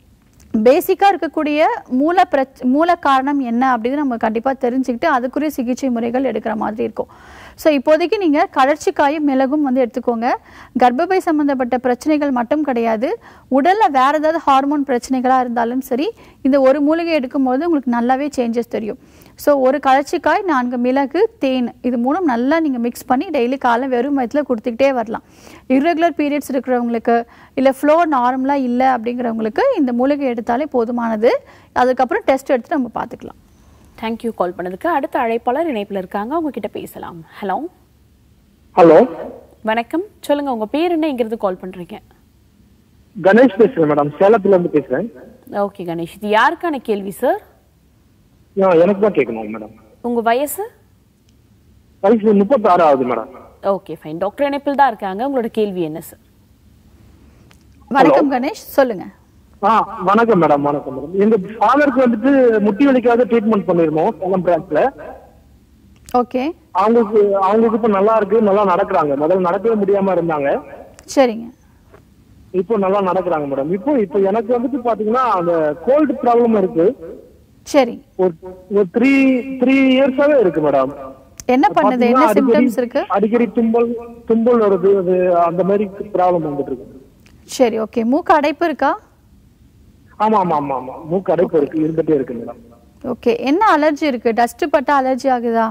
பேசிக்காக இருக்கக்கூடிய மூல பிரச் மூல காரணம் என்ன அப்படின்னு நம்ம கண்டிப்பாக தெரிஞ்சுக்கிட்டு அதுக்குரிய சிகிச்சை முறைகள் எடுக்கிற மாதிரி இருக்கும் ஸோ இப்போதைக்கு நீங்கள் கழற்சிக்காயும் மிளகும் வந்து எடுத்துக்கோங்க கர்ப்பப்பை சம்மந்தப்பட்ட பிரச்சனைகள் மட்டும் கிடையாது உடலில் வேறு ஏதாவது ஹார்மோன் பிரச்சனைகளாக இருந்தாலும் சரி இந்த ஒரு மூலிகை எடுக்கும்போது உங்களுக்கு நல்லாவே சேஞ்சஸ் தெரியும் ஸோ ஒரு கழற்சிக்காய் நான்கு மிளகு தேன் இது மூணும் நல்லா நீங்கள் மிக்ஸ் பண்ணி டெய்லி காலை வெறும் வயிற்றுல கொடுத்துக்கிட்டே வரலாம் இர்ரெகுலர் பீரியட்ஸ் இருக்கிறவங்களுக்கு இல்லை ஃப்ளோ நார்மலாக இல்லை அப்படிங்கிறவங்களுக்கு இந்த மூலிகை எடுத்தாலே போதுமானது அதுக்கப்புறம் டெஸ்ட் எடுத்து நம்ம பார்த்துக்கலாம் தேங்க்யூ கால் பண்ணதுக்கு அடுத்த அழைப்பாளர் இணைப்புல இருக்காங்க அவங்க கிட்ட பேசலாம் ஹலோ ஹலோ வணக்கம் சொல்லுங்க உங்க பேர் என்ன இங்கிருந்து கால் பண்றீங்க கணேஷ் பேசுறேன் மேடம் சேலத்துல இருந்து பேசுறேன் ஓகே கணேஷ் இது யாருக்கான கேள்வி சார் ஆ, எனக்கு தான் கேட்கணும் மேடம் உங்க வயசு வயசு முப்பத்தாறு ஆகுது மேடம் ஓகே ஃபைன் டாக்டர் இணைப்பில் தான் இருக்காங்க உங்களோட கேள்வி என்ன சார் வணக்கம் கணேஷ் சொல்லுங்க ஆ வணக்கம் மேடம் வணக்கம் மேடம் எங்க ஃபாதருக்கு வந்துட்டு முட்டி வலிக்காக ட்ரீட்மெண்ட் பண்ணிருந்தோம் சேலம் பிரான்ச்ல ஓகே அவங்களுக்கு அவங்களுக்கு இப்ப நல்லா இருக்கு நல்லா நடக்கிறாங்க முதல்ல நடக்கவே முடியாம இருந்தாங்க சரிங்க இப்போ நல்லா நடக்கிறாங்க மேடம் இப்போ இப்போ எனக்கு வந்துட்டு பாத்தீங்கன்னா அந்த கோல்டு ப்ராப்ளம் இருக்கு சரி ஒரு ஒரு த்ரீ த்ரீ இயர்ஸாவே இருக்கு மேடம் என்ன பண்ணுது என்ன பாத்தீங்கன்னா சிம்டம்ஸ் அடிக்கடி இருக்கு அடிக்கடி தும்பல் தும்பல் வருது அது அந்த மாதிரி ப்ராப்ளம் வந்துட்டு இருக்கு சரி ஓகே மூக்கு அடைப்பு இருக்கா ஆமா ஆமா ஆமா ஆமா மூக்கு அடைப்பு இருக்கு இருந்துட்டே இருக்கு மேடம் ஓகே என்ன அலர்ஜி இருக்கு டஸ்ட் பட்டா அலர்ஜி ஆகுதா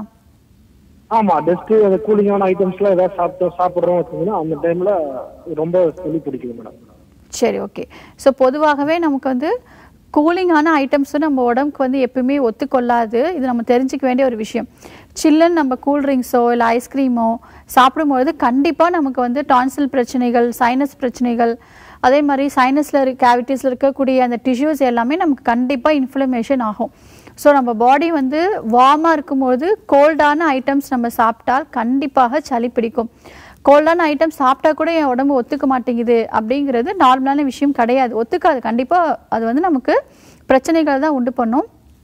ஆமா டஸ்ட் அது கூலிங்கான ஐட்டம்ஸ்லாம் ஏதாவது சாப்பிட்டோம் சாப்பிடுறோம் வச்சீங்கன்னா அந்த டைம்ல ரொம்ப சளி பிடிக்குது மேடம் சரி ஓகே ஸோ பொதுவாகவே நமக்கு வந்து கூலிங்கான ஐட்டம்ஸும் நம்ம உடம்புக்கு வந்து எப்பவுமே ஒத்துக்கொள்ளாது இது நம்ம தெரிஞ்சுக்க வேண்டிய ஒரு விஷயம் சில்லுன்னு நம்ம கூல்ட்ரிங்க்ஸோ இல்லை ஐஸ்கிரீமோ சாப்பிடும்பொழுது கண்டிப்பாக நமக்கு வந்து டான்சில் பிரச்சனைகள் சைனஸ் பிரச்சனைகள் அதே மாதிரி சைனஸில் கேவிட்டிஸில் இருக்கக்கூடிய அந்த டிஷ்யூஸ் எல்லாமே நமக்கு கண்டிப்பாக இன்ஃப்ளமேஷன் ஆகும் ஸோ நம்ம பாடி வந்து வார்மாக இருக்கும்போது கோல்டான ஐட்டம்ஸ் நம்ம சாப்பிட்டால் கண்டிப்பாக சளி பிடிக்கும் கோல்டான ஐட்டம் சாப்பிட்டா கூட என் உடம்பு ஒத்துக்க மாட்டேங்குது அப்படிங்கிறது நார்மலான விஷயம் கிடையாது ஒத்துக்காது கண்டிப்பாக அது வந்து நமக்கு பிரச்சனைகள் தான் உண்டு பண்ணும்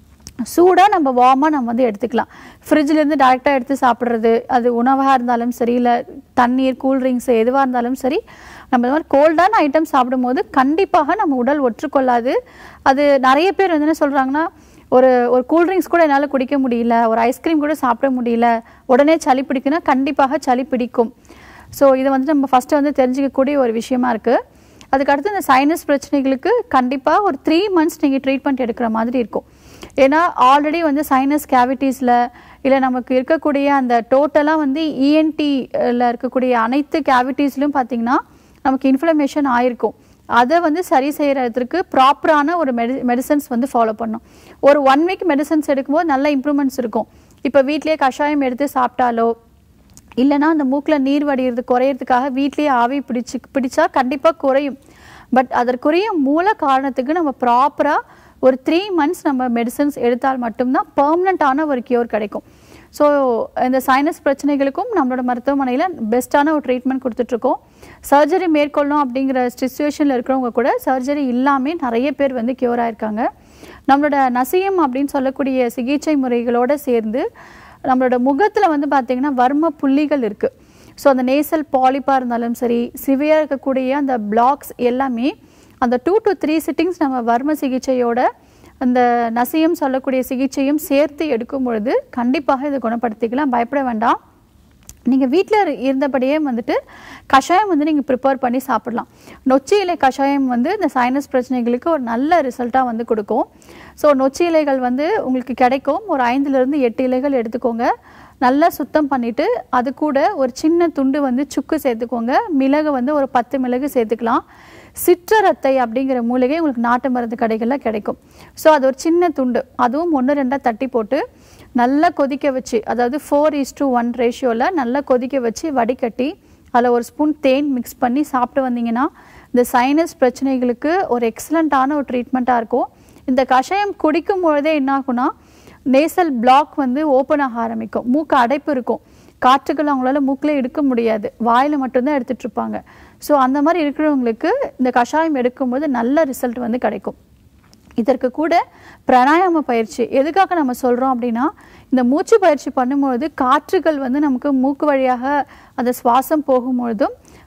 சூடாக நம்ம வார்மாக நம்ம வந்து எடுத்துக்கலாம் ஃப்ரிட்ஜ்லேருந்து டேரெக்டாக எடுத்து சாப்பிட்றது அது உணவாக இருந்தாலும் சரி இல்லை தண்ணீர் கூல்ட்ரிங்க்ஸ் எதுவாக இருந்தாலும் சரி நம்ம இந்த மாதிரி கோல்டான ஐட்டம் சாப்பிடும்போது கண்டிப்பாக நம்ம உடல் ஒற்றுக்கொள்ளாது அது நிறைய பேர் வந்து என்ன சொல்கிறாங்கன்னா ஒரு ஒரு கூல்ட்ரிங்க்ஸ் கூட என்னால் குடிக்க முடியல ஒரு ஐஸ்கிரீம் கூட சாப்பிட முடியல உடனே சளி பிடிக்குன்னா கண்டிப்பாக சளி பிடிக்கும் ஸோ இதை வந்து நம்ம ஃபஸ்ட்டு வந்து தெரிஞ்சிக்கக்கூடிய ஒரு விஷயமா இருக்குது அதுக்கடுத்து இந்த சைனஸ் பிரச்சனைகளுக்கு கண்டிப்பாக ஒரு த்ரீ மந்த்ஸ் நீங்கள் ட்ரீட்மெண்ட் எடுக்கிற மாதிரி இருக்கும் ஏன்னா ஆல்ரெடி வந்து சைனஸ் கேவிட்டிஸில் இல்லை நமக்கு இருக்கக்கூடிய அந்த டோட்டலாக வந்து இஎன்டியில் இருக்கக்கூடிய அனைத்து கேவிட்டிஸ்லையும் பார்த்தீங்கன்னா நமக்கு இன்ஃப்ளமேஷன் ஆயிருக்கும் அதை வந்து சரி செய்கிறதுக்கு ப்ராப்பரான ஒரு மெடி மெடிசன்ஸ் வந்து ஃபாலோ பண்ணும் ஒரு ஒன் வீக் மெடிசன்ஸ் எடுக்கும்போது நல்ல இம்ப்ரூவ்மெண்ட்ஸ் இருக்கும் இப்போ வீட்லேயே கஷாயம் எடுத்து சாப்பிட்டாலோ இல்லைன்னா அந்த மூக்கில் நீர் வடிகிறது குறையிறதுக்காக வீட்லேயே ஆவி பிடிச்சு பிடிச்சா கண்டிப்பாக குறையும் பட் அதற்குரிய மூல காரணத்துக்கு நம்ம ப்ராப்பராக ஒரு த்ரீ மந்த்ஸ் நம்ம மெடிசன்ஸ் எடுத்தால் மட்டும்தான் பெர்மனண்ட்டான ஒரு கியூர் கிடைக்கும் ஸோ இந்த சைனஸ் பிரச்சனைகளுக்கும் நம்மளோட மருத்துவமனையில் பெஸ்ட்டான ஒரு ட்ரீட்மெண்ட் கொடுத்துட்ருக்கோம் சர்ஜரி மேற்கொள்ளணும் அப்படிங்கிற சுச்சுவேஷனில் இருக்கிறவங்க கூட சர்ஜரி இல்லாமல் நிறைய பேர் வந்து க்யூர் ஆயிருக்காங்க நம்மளோட நசியம் அப்படின்னு சொல்லக்கூடிய சிகிச்சை முறைகளோடு சேர்ந்து நம்மளோட முகத்தில் வந்து பார்த்திங்கன்னா வர்ம புள்ளிகள் இருக்குது ஸோ அந்த நேசல் பாலிப்பாக இருந்தாலும் சரி சிவியாக இருக்கக்கூடிய அந்த பிளாக்ஸ் எல்லாமே அந்த டூ டு த்ரீ சிட்டிங்ஸ் நம்ம வர்ம சிகிச்சையோட அந்த நசியம் சொல்லக்கூடிய சிகிச்சையும் சேர்த்து எடுக்கும் பொழுது கண்டிப்பாக இதை குணப்படுத்திக்கலாம் பயப்பட வேண்டாம் நீங்கள் வீட்டில் இருந்தபடியே வந்துட்டு கஷாயம் வந்து நீங்கள் ப்ரிப்பேர் பண்ணி சாப்பிடலாம் நொச்சி இலை கஷாயம் வந்து இந்த சைனஸ் பிரச்சனைகளுக்கு ஒரு நல்ல ரிசல்ட்டாக வந்து கொடுக்கும் ஸோ நொச்சி இலைகள் வந்து உங்களுக்கு கிடைக்கும் ஒரு ஐந்துலேருந்து எட்டு இலைகள் எடுத்துக்கோங்க நல்லா சுத்தம் பண்ணிவிட்டு அது கூட ஒரு சின்ன துண்டு வந்து சுக்கு சேர்த்துக்கோங்க மிளகு வந்து ஒரு பத்து மிளகு சேர்த்துக்கலாம் சிற்றரத்தை அப்படிங்கிற மூலிகை உங்களுக்கு நாட்டு மருந்து கடைகளில் கிடைக்கும் ஸோ அது ஒரு சின்ன துண்டு அதுவும் ஒன்று ரெண்டாக தட்டி போட்டு நல்லா கொதிக்க வச்சு அதாவது ஃபோர் இஸ் டு ஒன் ரேஷியோவில் நல்லா கொதிக்க வச்சு வடிகட்டி அதில் ஒரு ஸ்பூன் தேன் மிக்ஸ் பண்ணி சாப்பிட்டு வந்தீங்கன்னா இந்த சைனஸ் பிரச்சனைகளுக்கு ஒரு எக்ஸலண்ட்டான ஒரு ட்ரீட்மெண்ட்டாக இருக்கும் இந்த கஷாயம் குடிக்கும் பொழுதே என்ன ஆகும்னா நேசல் பிளாக் வந்து ஓப்பன் ஆக ஆரம்பிக்கும் மூக்கு அடைப்பு இருக்கும் காற்றுகள் அவங்களால மூக்கில் எடுக்க முடியாது வாயில் மட்டும்தான் எடுத்துட்டு இருப்பாங்க ஸோ அந்த மாதிரி இருக்கிறவங்களுக்கு இந்த கஷாயம் எடுக்கும்போது நல்ல ரிசல்ட் வந்து கிடைக்கும் இதற்கு கூட பிராணாயாம பயிற்சி எதுக்காக நம்ம சொல்கிறோம் அப்படின்னா இந்த மூச்சு பயிற்சி பண்ணும்பொழுது காற்றுகள் வந்து நமக்கு மூக்கு வழியாக அந்த சுவாசம் போகும்பொழுதும்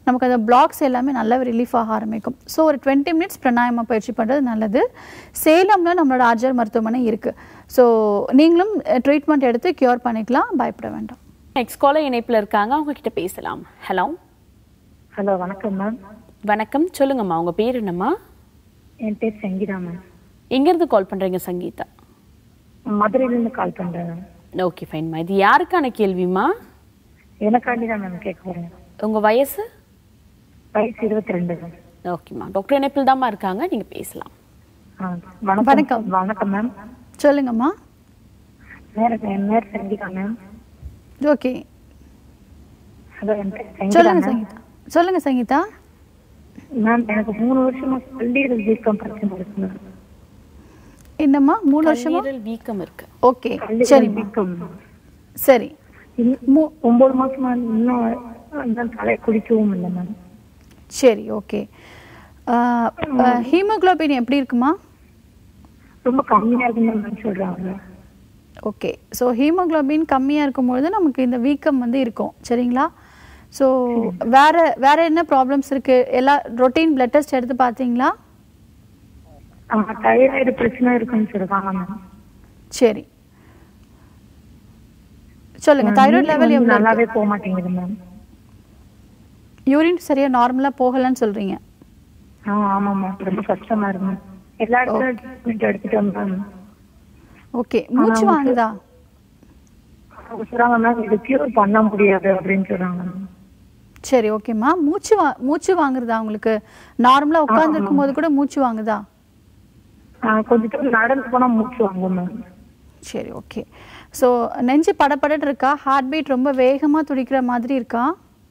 நமக்கு அந்த பிளாக்ஸ் எல்லாமே நல்லா ரிலீஃப் ஆக ஆரம்பிக்கும் ஸோ ஒரு டுவெண்ட்டி மினிட்ஸ் பிராணாயாம பயிற்சி பண்ணுறது நல்லது சேலம்ல நம்மளோட ஆர்ஜர் மருத்துவமனை இருக்குது ஸோ நீங்களும் ட்ரீட்மெண்ட் எடுத்து க்யூர் பண்ணிக்கலாம் பயப்பட வேண்டாம் நெக்ஸ்ட் காலர் இணைப்புல இருக்காங்க அவங்க கிட்ட பேசலாம் ஹலோ ஹலோ வணக்கம் மேம் வணக்கம் சொல்லுங்கம்மா உங்க பேர் என்னம்மா என் பேர் சங்கீதா மேம் எங்க இருந்து கால் பண்றீங்க சங்கீதா மதுரையிலேருந்து கால் பண்ணுறேன் மேம் ஓகே ஃபைன்மா இது யாருக்கான கேள்விமா எனக்காண்டி தான் மேம் கேட்க போகிறேன் உங்க வயசு வயசு இருபத்தி ரெண்டு மேம் ஓகேம்மா டாக்டர் இணைப்பில் தாம்மா இருக்காங்க நீங்க பேசலாம் ஆ வணக்கம் வணக்கம். வணக்கம் மேம் சொல்லுங்கம்மா வேற என் பேர் சங்கீதா மேம் ஓகே ஹலோ என் பேர் சங்கீதா சொல்லுங்க மேம் சங்கீதா சொல்லுங்க சங்கீதா மேம் எனக்கு மூணு வருஷமா கல்லீரல் வீக்கம் பிரச்சனை இருக்கு மேம் என்னம்மா மூணு வருஷமா கல்லீரல் வீக்கம் இருக்கு ஓகே கல்லீரல் சரிம்மா வீக்கம் சரி இன்னும் ஒன்பது மாசமா இன்னும் அந்த தலை குளிக்கவும் இல்லை மேம் சரி ஓகே ஹீமோகுளோபின் எப்படி இருக்குமா ரொம்ப கம்மியா இருக்குன்னு மேம் சொல்றாங்க ஓகே ஸோ ஹீமோகுளோபின் கம்மியாக இருக்கும்பொழுது நமக்கு இந்த வீக்கம் வந்து இருக்கும் சரிங்களா ஸோ வேற வேற என்ன ப்ராப்ளம்ஸ் இருக்கு எல்லா ரொட்டீன் பிளட் டெஸ்ட் எடுத்து பார்த்தீங்களா ஆமா தைராய்டு பிரச்சனை இருக்குன்னு சொல்றாங்க மேம் சரி சொல்லுங்க தைராய்டு லெவல் எவ்வளோ நல்லாவே போக மாட்டேங்குது மேம் யூரின் சரியா நார்மலா போகலன்னு சொல்றீங்க ஆ ஆமா மேம் ரொம்ப கஷ்டமா இருக்கு மேம் எல்லா இடத்துல ட்ரீட்மெண்ட் எடுத்துட்டோம் மேம் ஓகே மூச்சு வாங்குதா அவங்க சொல்றாங்க மேம் இது கியூர் பண்ண முடியாது அப்படின்னு சொல்றாங்க மேம் சரி ஓகேம்மா மூச்சு வா மூச்சு வாங்குறதா உங்களுக்கு நார்மலா உட்கார்ந்துருக்கும் போது கூட மூச்சு வாங்குதா ஆ, கொஞ்ச தூரம் நடந்து போனா மூச்சு வாங்கும் மேம் சரி ஓகே ஸோ நெஞ்சு படபடன்னு இருக்கா ஹார்ட் பீட் ரொம்ப வேகமாக துடிக்கிற மாதிரி இருக்கா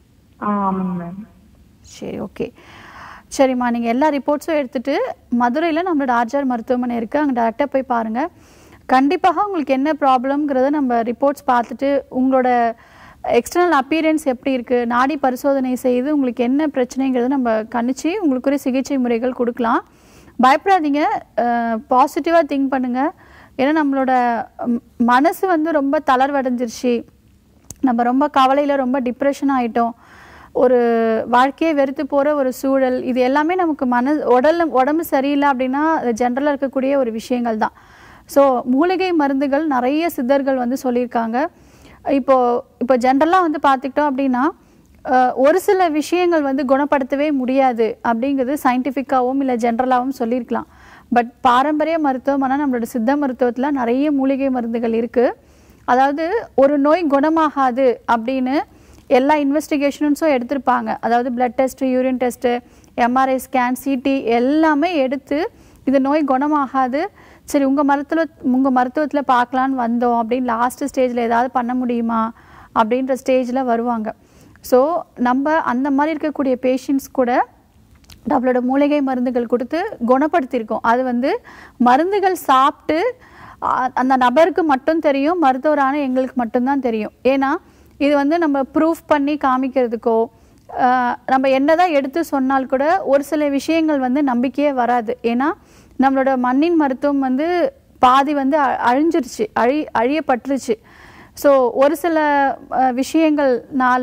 ஆ ஆமாங்க மேம் சரி ஓகே சரிம்மா நீங்கள் எல்லா ரிப்போர்ட்ஸும் எடுத்துட்டு மதுரையில் நம்மளோட ஆர்ஜர் மருத்துவமனை இருக்குது அங்கே டேரெக்டாக போய் பாருங்கள் கண்டிப்பாக உங்களுக்கு என்ன ப்ராப்ளம்ங்கிறத நம்ம ரிப்போர்ட்ஸ் பார்த்துட்டு உங்களோட எக்ஸ்டர்னல் அப்பீரன்ஸ் எப்படி இருக்குது நாடி பரிசோதனை செய்து உங்களுக்கு என்ன பிரச்சனைங்கிறத நம்ம கணிச்சு உங்களுக்குரிய சிகிச்சை முறைகள் கொடுக்கலாம் பயப்படாதீங்க பாசிட்டிவாக திங்க் பண்ணுங்கள் ஏன்னா நம்மளோட ம், மனசு வந்து ரொம்ப தளர்வடைஞ்சிருச்சு நம்ம ரொம்ப கவலையில் ரொம்ப டிப்ரெஷன் ஆயிட்டோம் ஒரு வாழ்க்கையை வெறுத்து போகிற ஒரு சூழல் இது எல்லாமே நமக்கு மன உடல் உடம்பு சரியில்லை அப்படின்னா அது ஜென்ரலாக இருக்கக்கூடிய ஒரு விஷயங்கள் தான் ஸோ மூலிகை மருந்துகள் நிறைய சித்தர்கள் வந்து சொல்லியிருக்காங்க இப்போ இப்போ ஜென்ரலாக வந்து பார்த்துக்கிட்டோம் அப்படின்னா அஹ், ஒரு சில விஷயங்கள் வந்து குணப்படுத்தவே முடியாது அப்படிங்கிறது சயின்டிஃபிக்காகவும் இல்லை ஜென்ரலாகவும் சொல்லியிருக்கலாம் பட் பாரம்பரிய மருத்துவம்னா நம்மளோட சித்த மருத்துவத்தில் நிறைய மூலிகை மருந்துகள் இருக்குது அதாவது ஒரு நோய் குணமாகாது அப்படின்னு எல்லா இன்வெஸ்டிகேஷன்ஸும் எடுத்திருப்பாங்க அதாவது blood test urine test MRI scan CT எல்லாமே எடுத்து இந்த நோய் குணமாகாது சரி உங்கள் மருத்துவ உங்கள் மருத்துவத்தில் பார்க்கலான்னு வந்தோம் அப்படின்னு லாஸ்ட் ஸ்டேஜில் ஏதாவது பண்ண முடியுமா அப்படின்ற ஸ்டேஜில் வருவாங்க ஸோ நம்ம அந்த மாதிரி இருக்கக்கூடிய பேஷண்ட்ஸ் கூட நம்மளோட மூலிகை மருந்துகள் கொடுத்து குணப்படுத்தியிருக்கோம் அது வந்து மருந்துகள் சாப்பிட்டு அ- அந்த நபருக்கு மட்டும் தெரியும் மருத்துவரான எங்களுக்கு மட்டும்தான் தெரியும் ஏன்னா இது வந்து நம்ம ப்ரூஃப் பண்ணி காமிக்கிறதுக்கோ ஆஹ், நம்ம என்னதான் எடுத்து சொன்னால் கூட ஒரு சில விஷயங்கள் வந்து நம்பிக்கையே வராது ஏன்னா நம்மளோட மண்ணின் மருத்துவம் வந்து பாதி வந்து அ- அழிஞ்சிருச்சு அழி அழியப்பட்டுருச்சு ஸோ ஒரு சில அஹ், விஷயங்கள்னால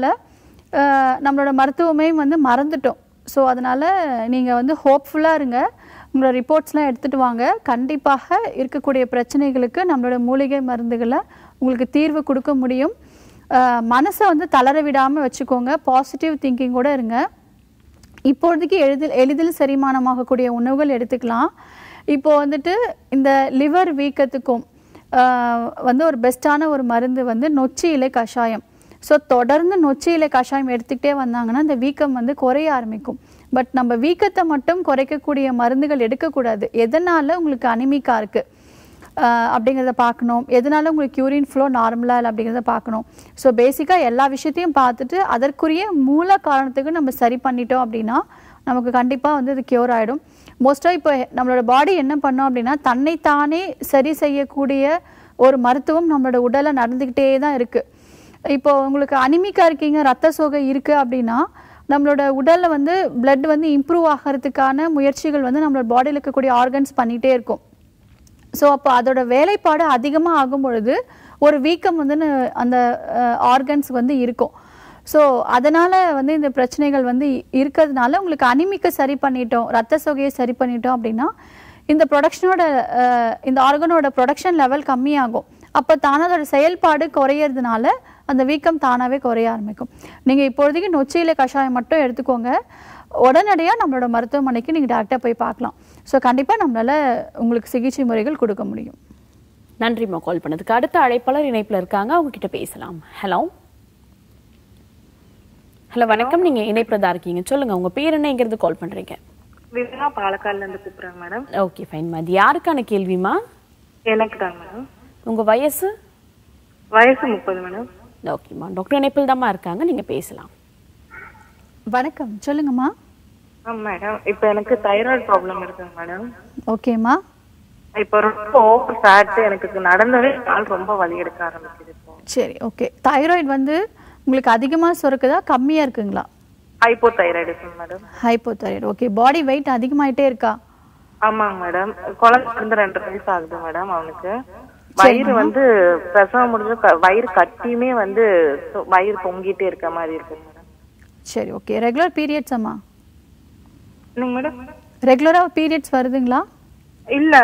அஹ், நம்மளோட மருத்துவமே வந்து மறந்துட்டோம் ஸோ அதனால் நீங்கள் வந்து ஹோப்ஃபுல்லாக இருங்க உங்களோட ரிப்போர்ட்ஸ்லாம் எடுத்துகிட்டு வாங்க கண்டிப்பாக இருக்கக்கூடிய பிரச்சனைகளுக்கு நம்மளோட மூலிகை மருந்துகளை உங்களுக்கு தீர்வு கொடுக்க முடியும் அஹ், மனசை வந்து தளர விடாமல் வச்சுக்கோங்க பாசிட்டிவ் திங்கிங்கோட இருங்க இப்போதைக்கு எளிதில் எளிதில் செரிமானமாகக்கூடிய உணவுகள் எடுத்துக்கலாம் இப்போ வந்துட்டு இந்த லிவர் வீக்கத்துக்கும் ஆஹ், வந்து ஒரு பெஸ்ட்டான ஒரு மருந்து வந்து நொச்சி இலை கஷாயம் ஸோ தொடர்ந்து நொச்சி இலை கஷாயம் எடுத்துக்கிட்டே வந்தாங்கன்னா இந்த வீக்கம் வந்து குறைய ஆரம்பிக்கும் பட் நம்ம வீக்கத்தை மட்டும் குறைக்கக்கூடிய மருந்துகள் எடுக்கக்கூடாது எதனால் உங்களுக்கு அனிமிக்கா இருக்குது ஆஹ் அப்படிங்கிறத பார்க்கணும் எதனால உங்களுக்கு யூரின் ஃப்ளோ நார்மலாக இல்லை அப்படிங்கிறத பார்க்கணும் ஸோ பேசிக்காக எல்லா விஷயத்தையும் பார்த்துட்டு அதற்குரிய மூல காரணத்துக்கு நம்ம சரி பண்ணிட்டோம் அப்படின்னா நமக்கு கண்டிப்பாக வந்து இது க்யூர் ஆகிடும் மோஸ்ட்டாக இப்போ நம்மளோட பாடி என்ன பண்ணோம் அப்படின்னா தன்னைத்தானே சரி செய்யக்கூடிய ஒரு மருத்துவம் நம்மளோட உடலை நடந்துக்கிட்டே தான் இருக்குது இப்போ உங்களுக்கு அனிமிக்கா இருக்கீங்க ரத்த சோகை இருக்குது அப்படின்னா நம்மளோட உடலில் வந்து blood வந்து இம்ப்ரூவ் ஆகிறதுக்கான முயற்சிகள் வந்து நம்மளோட பாடியில் இருக்கக்கூடிய ஆர்கன்ஸ் பண்ணிகிட்டே இருக்கும் ஸோ அப்போ அதோட வேலைப்பாடு அதிகமாக ஆகும் பொழுது ஒரு வீக்கம் வந்து ந- அந்த ஆர்கன்ஸ் வந்து இருக்கும் ஸோ அதனால் வந்து இந்த பிரச்சனைகள் வந்து இ- இருக்கிறதுனால உங்களுக்கு அனிமிக்கை சரி பண்ணிட்டோம் ரத்த சோகையை சரி பண்ணிட்டோம் அப்படின்னா இந்த ப்ரொடக்ஷனோட இந்த ஆர்கனோட ப்ரொடக்ஷன் லெவல் கம்மியாகும் அப்போ தானே அதோட செயல்பாடு குறையிறதுனால அந்த வீக்கம் தானாகவே குறைய ஆரம்பிக்கும் நீங்கள் இப்பொழுதைக்கு நொச்சியில கஷாயம் மட்டும் எடுத்துக்கோங்க உடனடியாக நம்மளோட மருத்துவமனைக்கு நீங்கள் டேரெக்டாக போய் பார்க்கலாம் ஸோ கண்டிப்பாக நம்மளால் உங்களுக்கு சிகிச்சை முறைகள் கொடுக்க முடியும் நன்றிம்மா கால் பண்ணதுக்கு அடுத்த அழைப்பாளர் இணைப்புல இருக்காங்க அவங்க கிட்ட பேசலாம் ஹலோ ஹலோ வணக்கம் நீங்க இணைப்புல தான் இருக்கீங்க சொல்லுங்க உங்க பேர் என்னங்கிறது கால் பண்றீங்க விமலா பாலக்காடுல இருந்து கூப்பிடுறேன் மேடம் ஓகே ஃபைன் அது யாருக்கான கேள்விமா எனக்கு தான் மேடம் உங்க வயசு வயசு முப்பது மேடம் ஓகேம்மா டாக்டர் இணைப்பில் தாம்மா இருக்காங்க நீங்க பேசலாம் வணக்கம் சொல்லுங்கம்மா ஆ மேடம் இப்போ எனக்கு தைராய்டு ப்ராப்ளம் இருக்குங்க மேடம் ஓகேம்மா இப்போ ரொம்ப ஓவர் ஃபேட் எனக்கு நடந்தவே கால் ரொம்ப வலி எடுக்க ஆரம்பிக்குது இப்போ சரி ஓகே தைராய்டு வந்து உங்களுக்கு அதிகமாக சுரக்குதா கம்மியாக இருக்குங்களா hypothyroidism madam hypothyroid okay body weight அதிகமாயிட்டே இருக்கா ஆமாங்க மேடம் குழந்தை இருந்து ரெண்டு வயசு ஆகுது மேடம் அவனுக்கு வயிறு வந்து பிரசவம் முடிஞ்ச க- வயிறு கட்டியுமே வந்து தொ- வயிறு பொங்கிட்டே இருக்க மாதிரி இருக்கு மேடம் சரி ஓகே ரெகுலர் பீரியட்ஸ் அம்மா என்னங்க மேடம் ரெகுலராக பீரியட்ஸ் வருதுங்களா இல்ல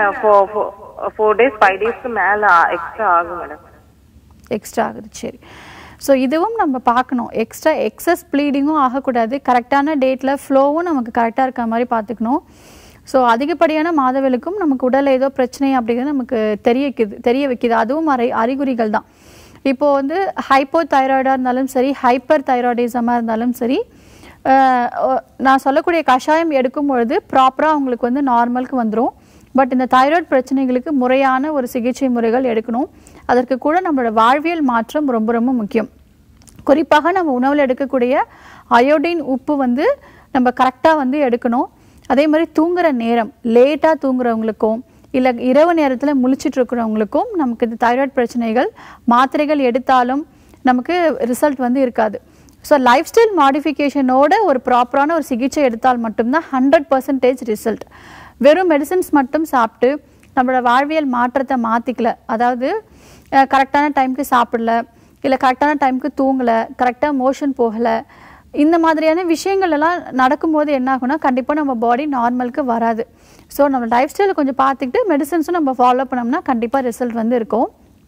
ஃபோர் டேஸ் ஃபைவ் டேஸ்க்கு மேல எக்ஸ்ட்ரா ஆகும் மேடம் எக்ஸ்ட்ரா ஆகுது சரி ஸோ இதுவும் நம்ம பார்க்கணும் எக்ஸ்ட்ரா எக்ஸஸ் ப்ளீடிங்கும் ஆகக்கூடாது கரெக்டான டேட்டில் ஃப்ளோவும் நமக்கு கரெக்டாக இருக்க மாதிரி பார்த்துக்கணும் ஸோ அதிகப்படியான மாதவிலுக்கும் நமக்கு உடல் ஏதோ பிரச்சனை அப்படிங்கிறது நமக்கு தெரிய வைக்குது தெரிய வைக்குது அதுவும் அறி அறிகுறிகள் தான் இப்போது வந்து ஹைப்போ தைராய்டாக இருந்தாலும் சரி ஹைப்பர் தைராய்டிசமாக இருந்தாலும் சரி அஹ், ஒ- நான் சொல்லக்கூடிய கஷாயம் எடுக்கும் பொழுது ப்ராப்பராக உங்களுக்கு வந்து நார்மலுக்கு வந்துடும் பட் இந்த தைராய்டு பிரச்சனைகளுக்கு முறையான ஒரு சிகிச்சை முறைகள் எடுக்கணும் அதற்கு கூட நம்மளோட வாழ்வியல் மாற்றம் ரொம்ப ரொம்ப முக்கியம் குறிப்பாக நம்ம உணவில் எடுக்கக்கூடிய அயோடின் உப்பு வந்து நம்ம கரெக்டாக வந்து எடுக்கணும் அதே மாதிரி தூங்குற நேரம் லேட்டாக தூங்குறவங்களுக்கும் இல்லை இரவு நேரத்தில் முழிச்சிட்டு இருக்கிறவங்களுக்கும் நமக்கு இந்த தைராய்டு பிரச்சனைகள் மாத்திரைகள் எடுத்தாலும் நமக்கு ரிசல்ட் வந்து இருக்காது ஸோ லைஃப் ஸ்டைல் மாடிஃபிகேஷனோட ஒரு ப்ராப்பரான ஒரு சிகிச்சை எடுத்தால் மட்டும்தான் ஹண்ட்ரட் பர்சன்டேஜ் ரிசல்ட் வெறும் மெடிசின்ஸ் மட்டும் சாப்பிட்டு நம்மளோட வாழ்வியல் மாற்றத்தை மாற்றிக்கல அதாவது கரெக்டான டைம்க்கு சாப்பிடல இல்லை கரெக்டான டைம்க்கு தூங்கலை கரெக்டாக மோஷன் போகலை இந்த மாதிரியான விஷயங்கள் எல்லாம் நடக்கும்போது என்ன ஆகும்னா கண்டிப்பாக நம்ம பாடி நார்மலுக்கு வராது ஸோ நம்ம லைஃப் ஸ்டைலை கொஞ்சம் பார்த்துக்கிட்டு மெடிசன்ஸும் நம்ம ஃபாலோ பண்ணோம்னா கண்டிப்பாக ரிசல்ட் வந்து இருக்கும்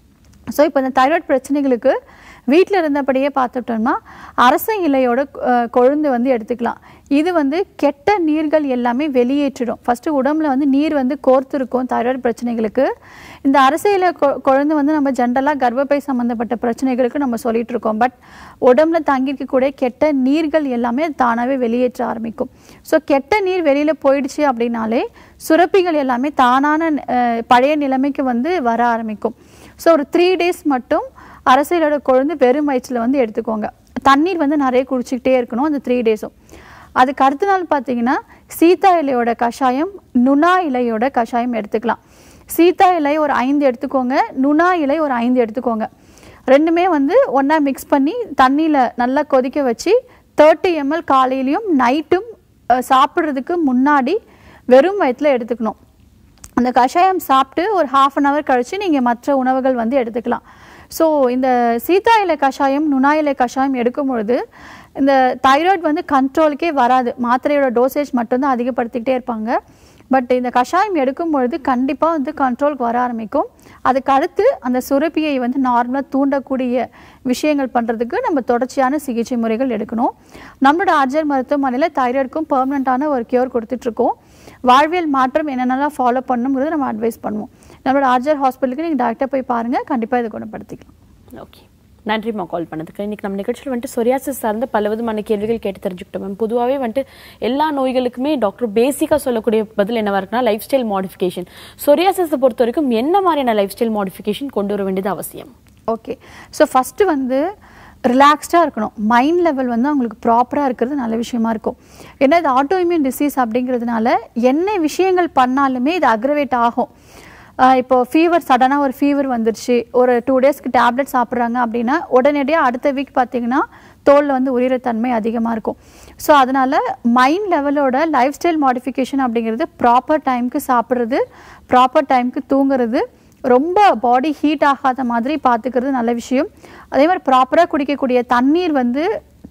ஸோ இப்போ இந்த தைராய்டு பிரச்சனைகளுக்கு வீட்டில் இருந்தபடியே பார்த்துட்டோம்னா அரச இலையோட அஹ், கொழுந்து வந்து எடுத்துக்கலாம் இது வந்து கெட்ட நீர்கள் எல்லாமே வெளியேற்றிடும் ஃபஸ்ட்டு உடம்புல வந்து நீர் வந்து கோர்த்துருக்கும் தைராய்டு பிரச்சனைகளுக்கு இந்த அரச இலை கொ- கொழுந்து வந்து நம்ம ஜென்ரலாக கர்ப்பப்பை சம்மந்தப்பட்ட பிரச்சனைகளுக்கு நம்ம சொல்லிட்டு இருக்கோம் பட் உடம்புல தங்கியிருக்கக்கூடிய கெட்ட நீர்கள் எல்லாமே தானாகவே வெளியேற்ற ஆரம்பிக்கும் ஸோ கெட்ட நீர் வெளியில் போயிடுச்சு அப்படின்னாலே சுரப்பிகள் எல்லாமே தானான அஹ், பழைய நிலைமைக்கு வந்து வர ஆரம்பிக்கும் ஸோ ஒரு த்ரீ டேஸ் மட்டும் அரசியலோட கொழுந்து வெறும் வயிற்றில் வந்து எடுத்துக்கோங்க தண்ணீர் வந்து நிறைய குடிச்சிக்கிட்டே இருக்கணும் அந்த த்ரீ டேஸும் அதுக்கு அடுத்த நாள் பார்த்தீங்கன்னா சீதா இலையோட கஷாயம் நுணா இலையோட கஷாயம் எடுத்துக்கலாம் சீதா இலை ஒரு ஐந்து எடுத்துக்கோங்க நுணா இலை ஒரு ஐந்து எடுத்துக்கோங்க ரெண்டுமே வந்து ஒன்றா மிக்ஸ் பண்ணி தண்ணியில் நல்லா கொதிக்க வச்சு தேர்ட்டி எம்எல் காலையிலையும் நைட்டும் சாப்பிட்றதுக்கு முன்னாடி வெறும் வயிற்றில் எடுத்துக்கணும் அந்த கஷாயம் சாப்பிட்டு ஒரு ஹாஃப் அன் ஹவர் கழித்து நீங்கள் மற்ற உணவுகள் வந்து எடுத்துக்கலாம் ஸோ இந்த சீதா இலை கஷாயம் நுணா இலை கஷாயம் எடுக்கும் பொழுது இந்த தைராய்டு வந்து கண்ட்ரோலுக்கே வராது மாத்திரையோட டோசேஜ் மட்டும்தான் அதிகப்படுத்திக்கிட்டே இருப்பாங்க பட் இந்த கஷாயம் எடுக்கும் பொழுது கண்டிப்பாக வந்து கண்ட்ரோலுக்கு வர ஆரம்பிக்கும் அதுக்கு அடுத்து அந்த சுரப்பியை வந்து நார்மலாக தூண்டக்கூடிய விஷயங்கள் பண்ணுறதுக்கு நம்ம தொடர்ச்சியான சிகிச்சை முறைகள் எடுக்கணும் நம்மளோட ஆர்ஜர் மருத்துவமனையில் தைராய்டுக்கும் பெர்மனண்ட்டான ஒரு கியூர் கொடுத்துட்ருக்கோம் வாழ்வியல் மாற்றம் என்னென்னலாம் ஃபாலோ பண்ணணுங்கிறத நம்ம அட்வைஸ் பண்ணுவோம் நம்மளோட ஆர்ஜர் ஹாஸ்பிட்டலுக்கு நீங்கள் டேரெக்டாக போய் பாருங்கள் கண்டிப்பாக இதை குணப்படுத்திக்கலாம் ஓகே நன்றிம்மா கால் பண்ணதுக்கு இன்னைக்கு நம்ம நிகழ்ச்சியில் வந்துட்டு சொரியாசிஸ் சார்ந்த பல விதமான கேள்விகள் கேட்டு தெரிஞ்சுக்கிட்டோம் மேம் பொதுவாகவே வந்துட்டு எல்லா நோய்களுக்குமே டாக்டர் பேசிக்காக சொல்லக்கூடிய பதில் என்னவா இருக்குன்னா லைஃப் ஸ்டைல் மாடிஃபிகேஷன் சொரியாசிஸை பொறுத்த வரைக்கும் என்ன மாதிரியான லைஃப் ஸ்டைல் மாடிஃபிகேஷன் கொண்டு வர வேண்டியது அவசியம் ஓகே ஸோ ஃபஸ்ட்டு வந்து ரிலாக்ஸ்டாக இருக்கணும் மைண்ட் லெவல் வந்து அவங்களுக்கு ப்ராப்பராக இருக்கிறது நல்ல விஷயமா இருக்கும் ஏன்னா இது ஆட்டோ இம்யூன் டிசீஸ் அப்படிங்கிறதுனால என்ன விஷயங்கள் பண்ணாலுமே இது அக்ரவேட் ஆகும் ஆஹ் இப்போ ஃபீவர் சடனாக ஒரு ஃபீவர் வந்துருச்சு ஒரு டூ டேஸ்க்கு டேப்லெட் சாப்பிட்றாங்க அப்படின்னா உடனடியாக அடுத்த வீக் பார்த்தீங்கன்னா தோலில் வந்து உயிரத்தன்மை அதிகமாக இருக்கும் ஸோ அதனால் மைண்ட் லெவலோட லைஃப் ஸ்டைல் மாடிஃபிகேஷன் அப்படிங்கிறது ப்ராப்பர் டைம்க்கு சாப்பிட்றது ப்ராப்பர் டைம்க்கு தூங்குறது ரொம்ப பாடி ஹீட் ஆகாத மாதிரி பார்த்துக்கிறது நல்ல விஷயம் அதே மாதிரி ப்ராப்பராக குடிக்கக்கூடிய தண்ணீர் வந்து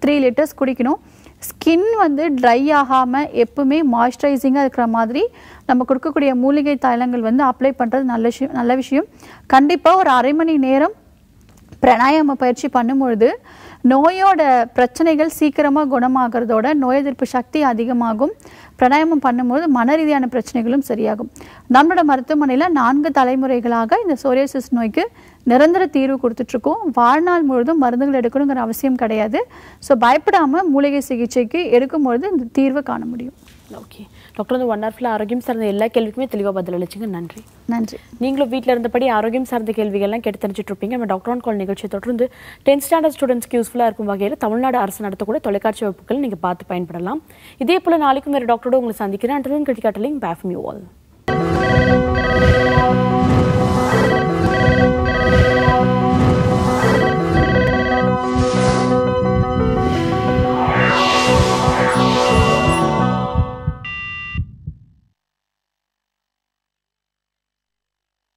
த்ரீ லிட்டர்ஸ் குடிக்கணும் ஸ்கின் வந்து ட்ரை ஆகாமல் எப்பவுமே மாய்ஸ்சரைசிங்காக இருக்கிற மாதிரி நம்ம கொடுக்கக்கூடிய மூலிகை தைலங்கள் வந்து அப்ளை பண்ணுறது நல்ல விஷயம் நல்ல விஷயம் கண்டிப்பாக ஒரு அரை மணி நேரம் பிராணாயாம பயிற்சி பண்ணும்பொழுது நோயோட பிரச்சனைகள் சீக்கிரமாக குணமாகிறதோட நோய் எதிர்ப்பு சக்தி அதிகமாகும் பிராணாயாமம் பண்ணும்போது மன ரீதியான பிரச்சனைகளும் சரியாகும் நம்மளோட மருத்துவமனையில் நான்கு தலைமுறைகளாக இந்த சோரியாசிஸ் நோய்க்கு நிரந்தர தீர்வு கொடுத்துட்ருக்கோம் வாழ்நாள் முழுதும் மருந்துகள் எடுக்கணுங்கிற அவசியம் கிடையாது ஸோ பயப்படாமல் மூலிகை சிகிச்சைக்கு எடுக்கும்பொழுது இந்த தீர்வை காண முடியும் ஓகே டாக்டர் வந்து ஒன் ஹவர்ஃபுல்லாக ஆரோக்கியம் சார்ந்த எல்லா கேள்விக்குமே தெளிவாக பதில் அளிச்சிங்க நன்றி நன்றி நீங்களும் வீட்டில் இருந்தபடி ஆரோக்கியம் சார்ந்த கேள்விகள்லாம் கேட்டு தெரிஞ்சுட்டு இருப்பீங்க நம்ம டாக்டர் ஆன் கால் நிகழ்ச்சியை தொடர்ந்து டென்த் ஸ்டாண்டர்ட் ஸ்டூடெண்ட்ஸ்க்கு யூஸ்ஃபுல்லாக இருக்கும் வகையில் தமிழ்நாடு அரசு நடத்தக்கூடிய தொலைக்காட்சி வகுப்புகள் நீங்கள் பார்த்து பயன்படலாம் இதே போல் நாளைக்கும் வேறு டாக்டரோட உங்களை சந்திக்கிறேன் அண்டர்வின் கிரிக்காட்டலிங் பேஃபம் யூ ஆல்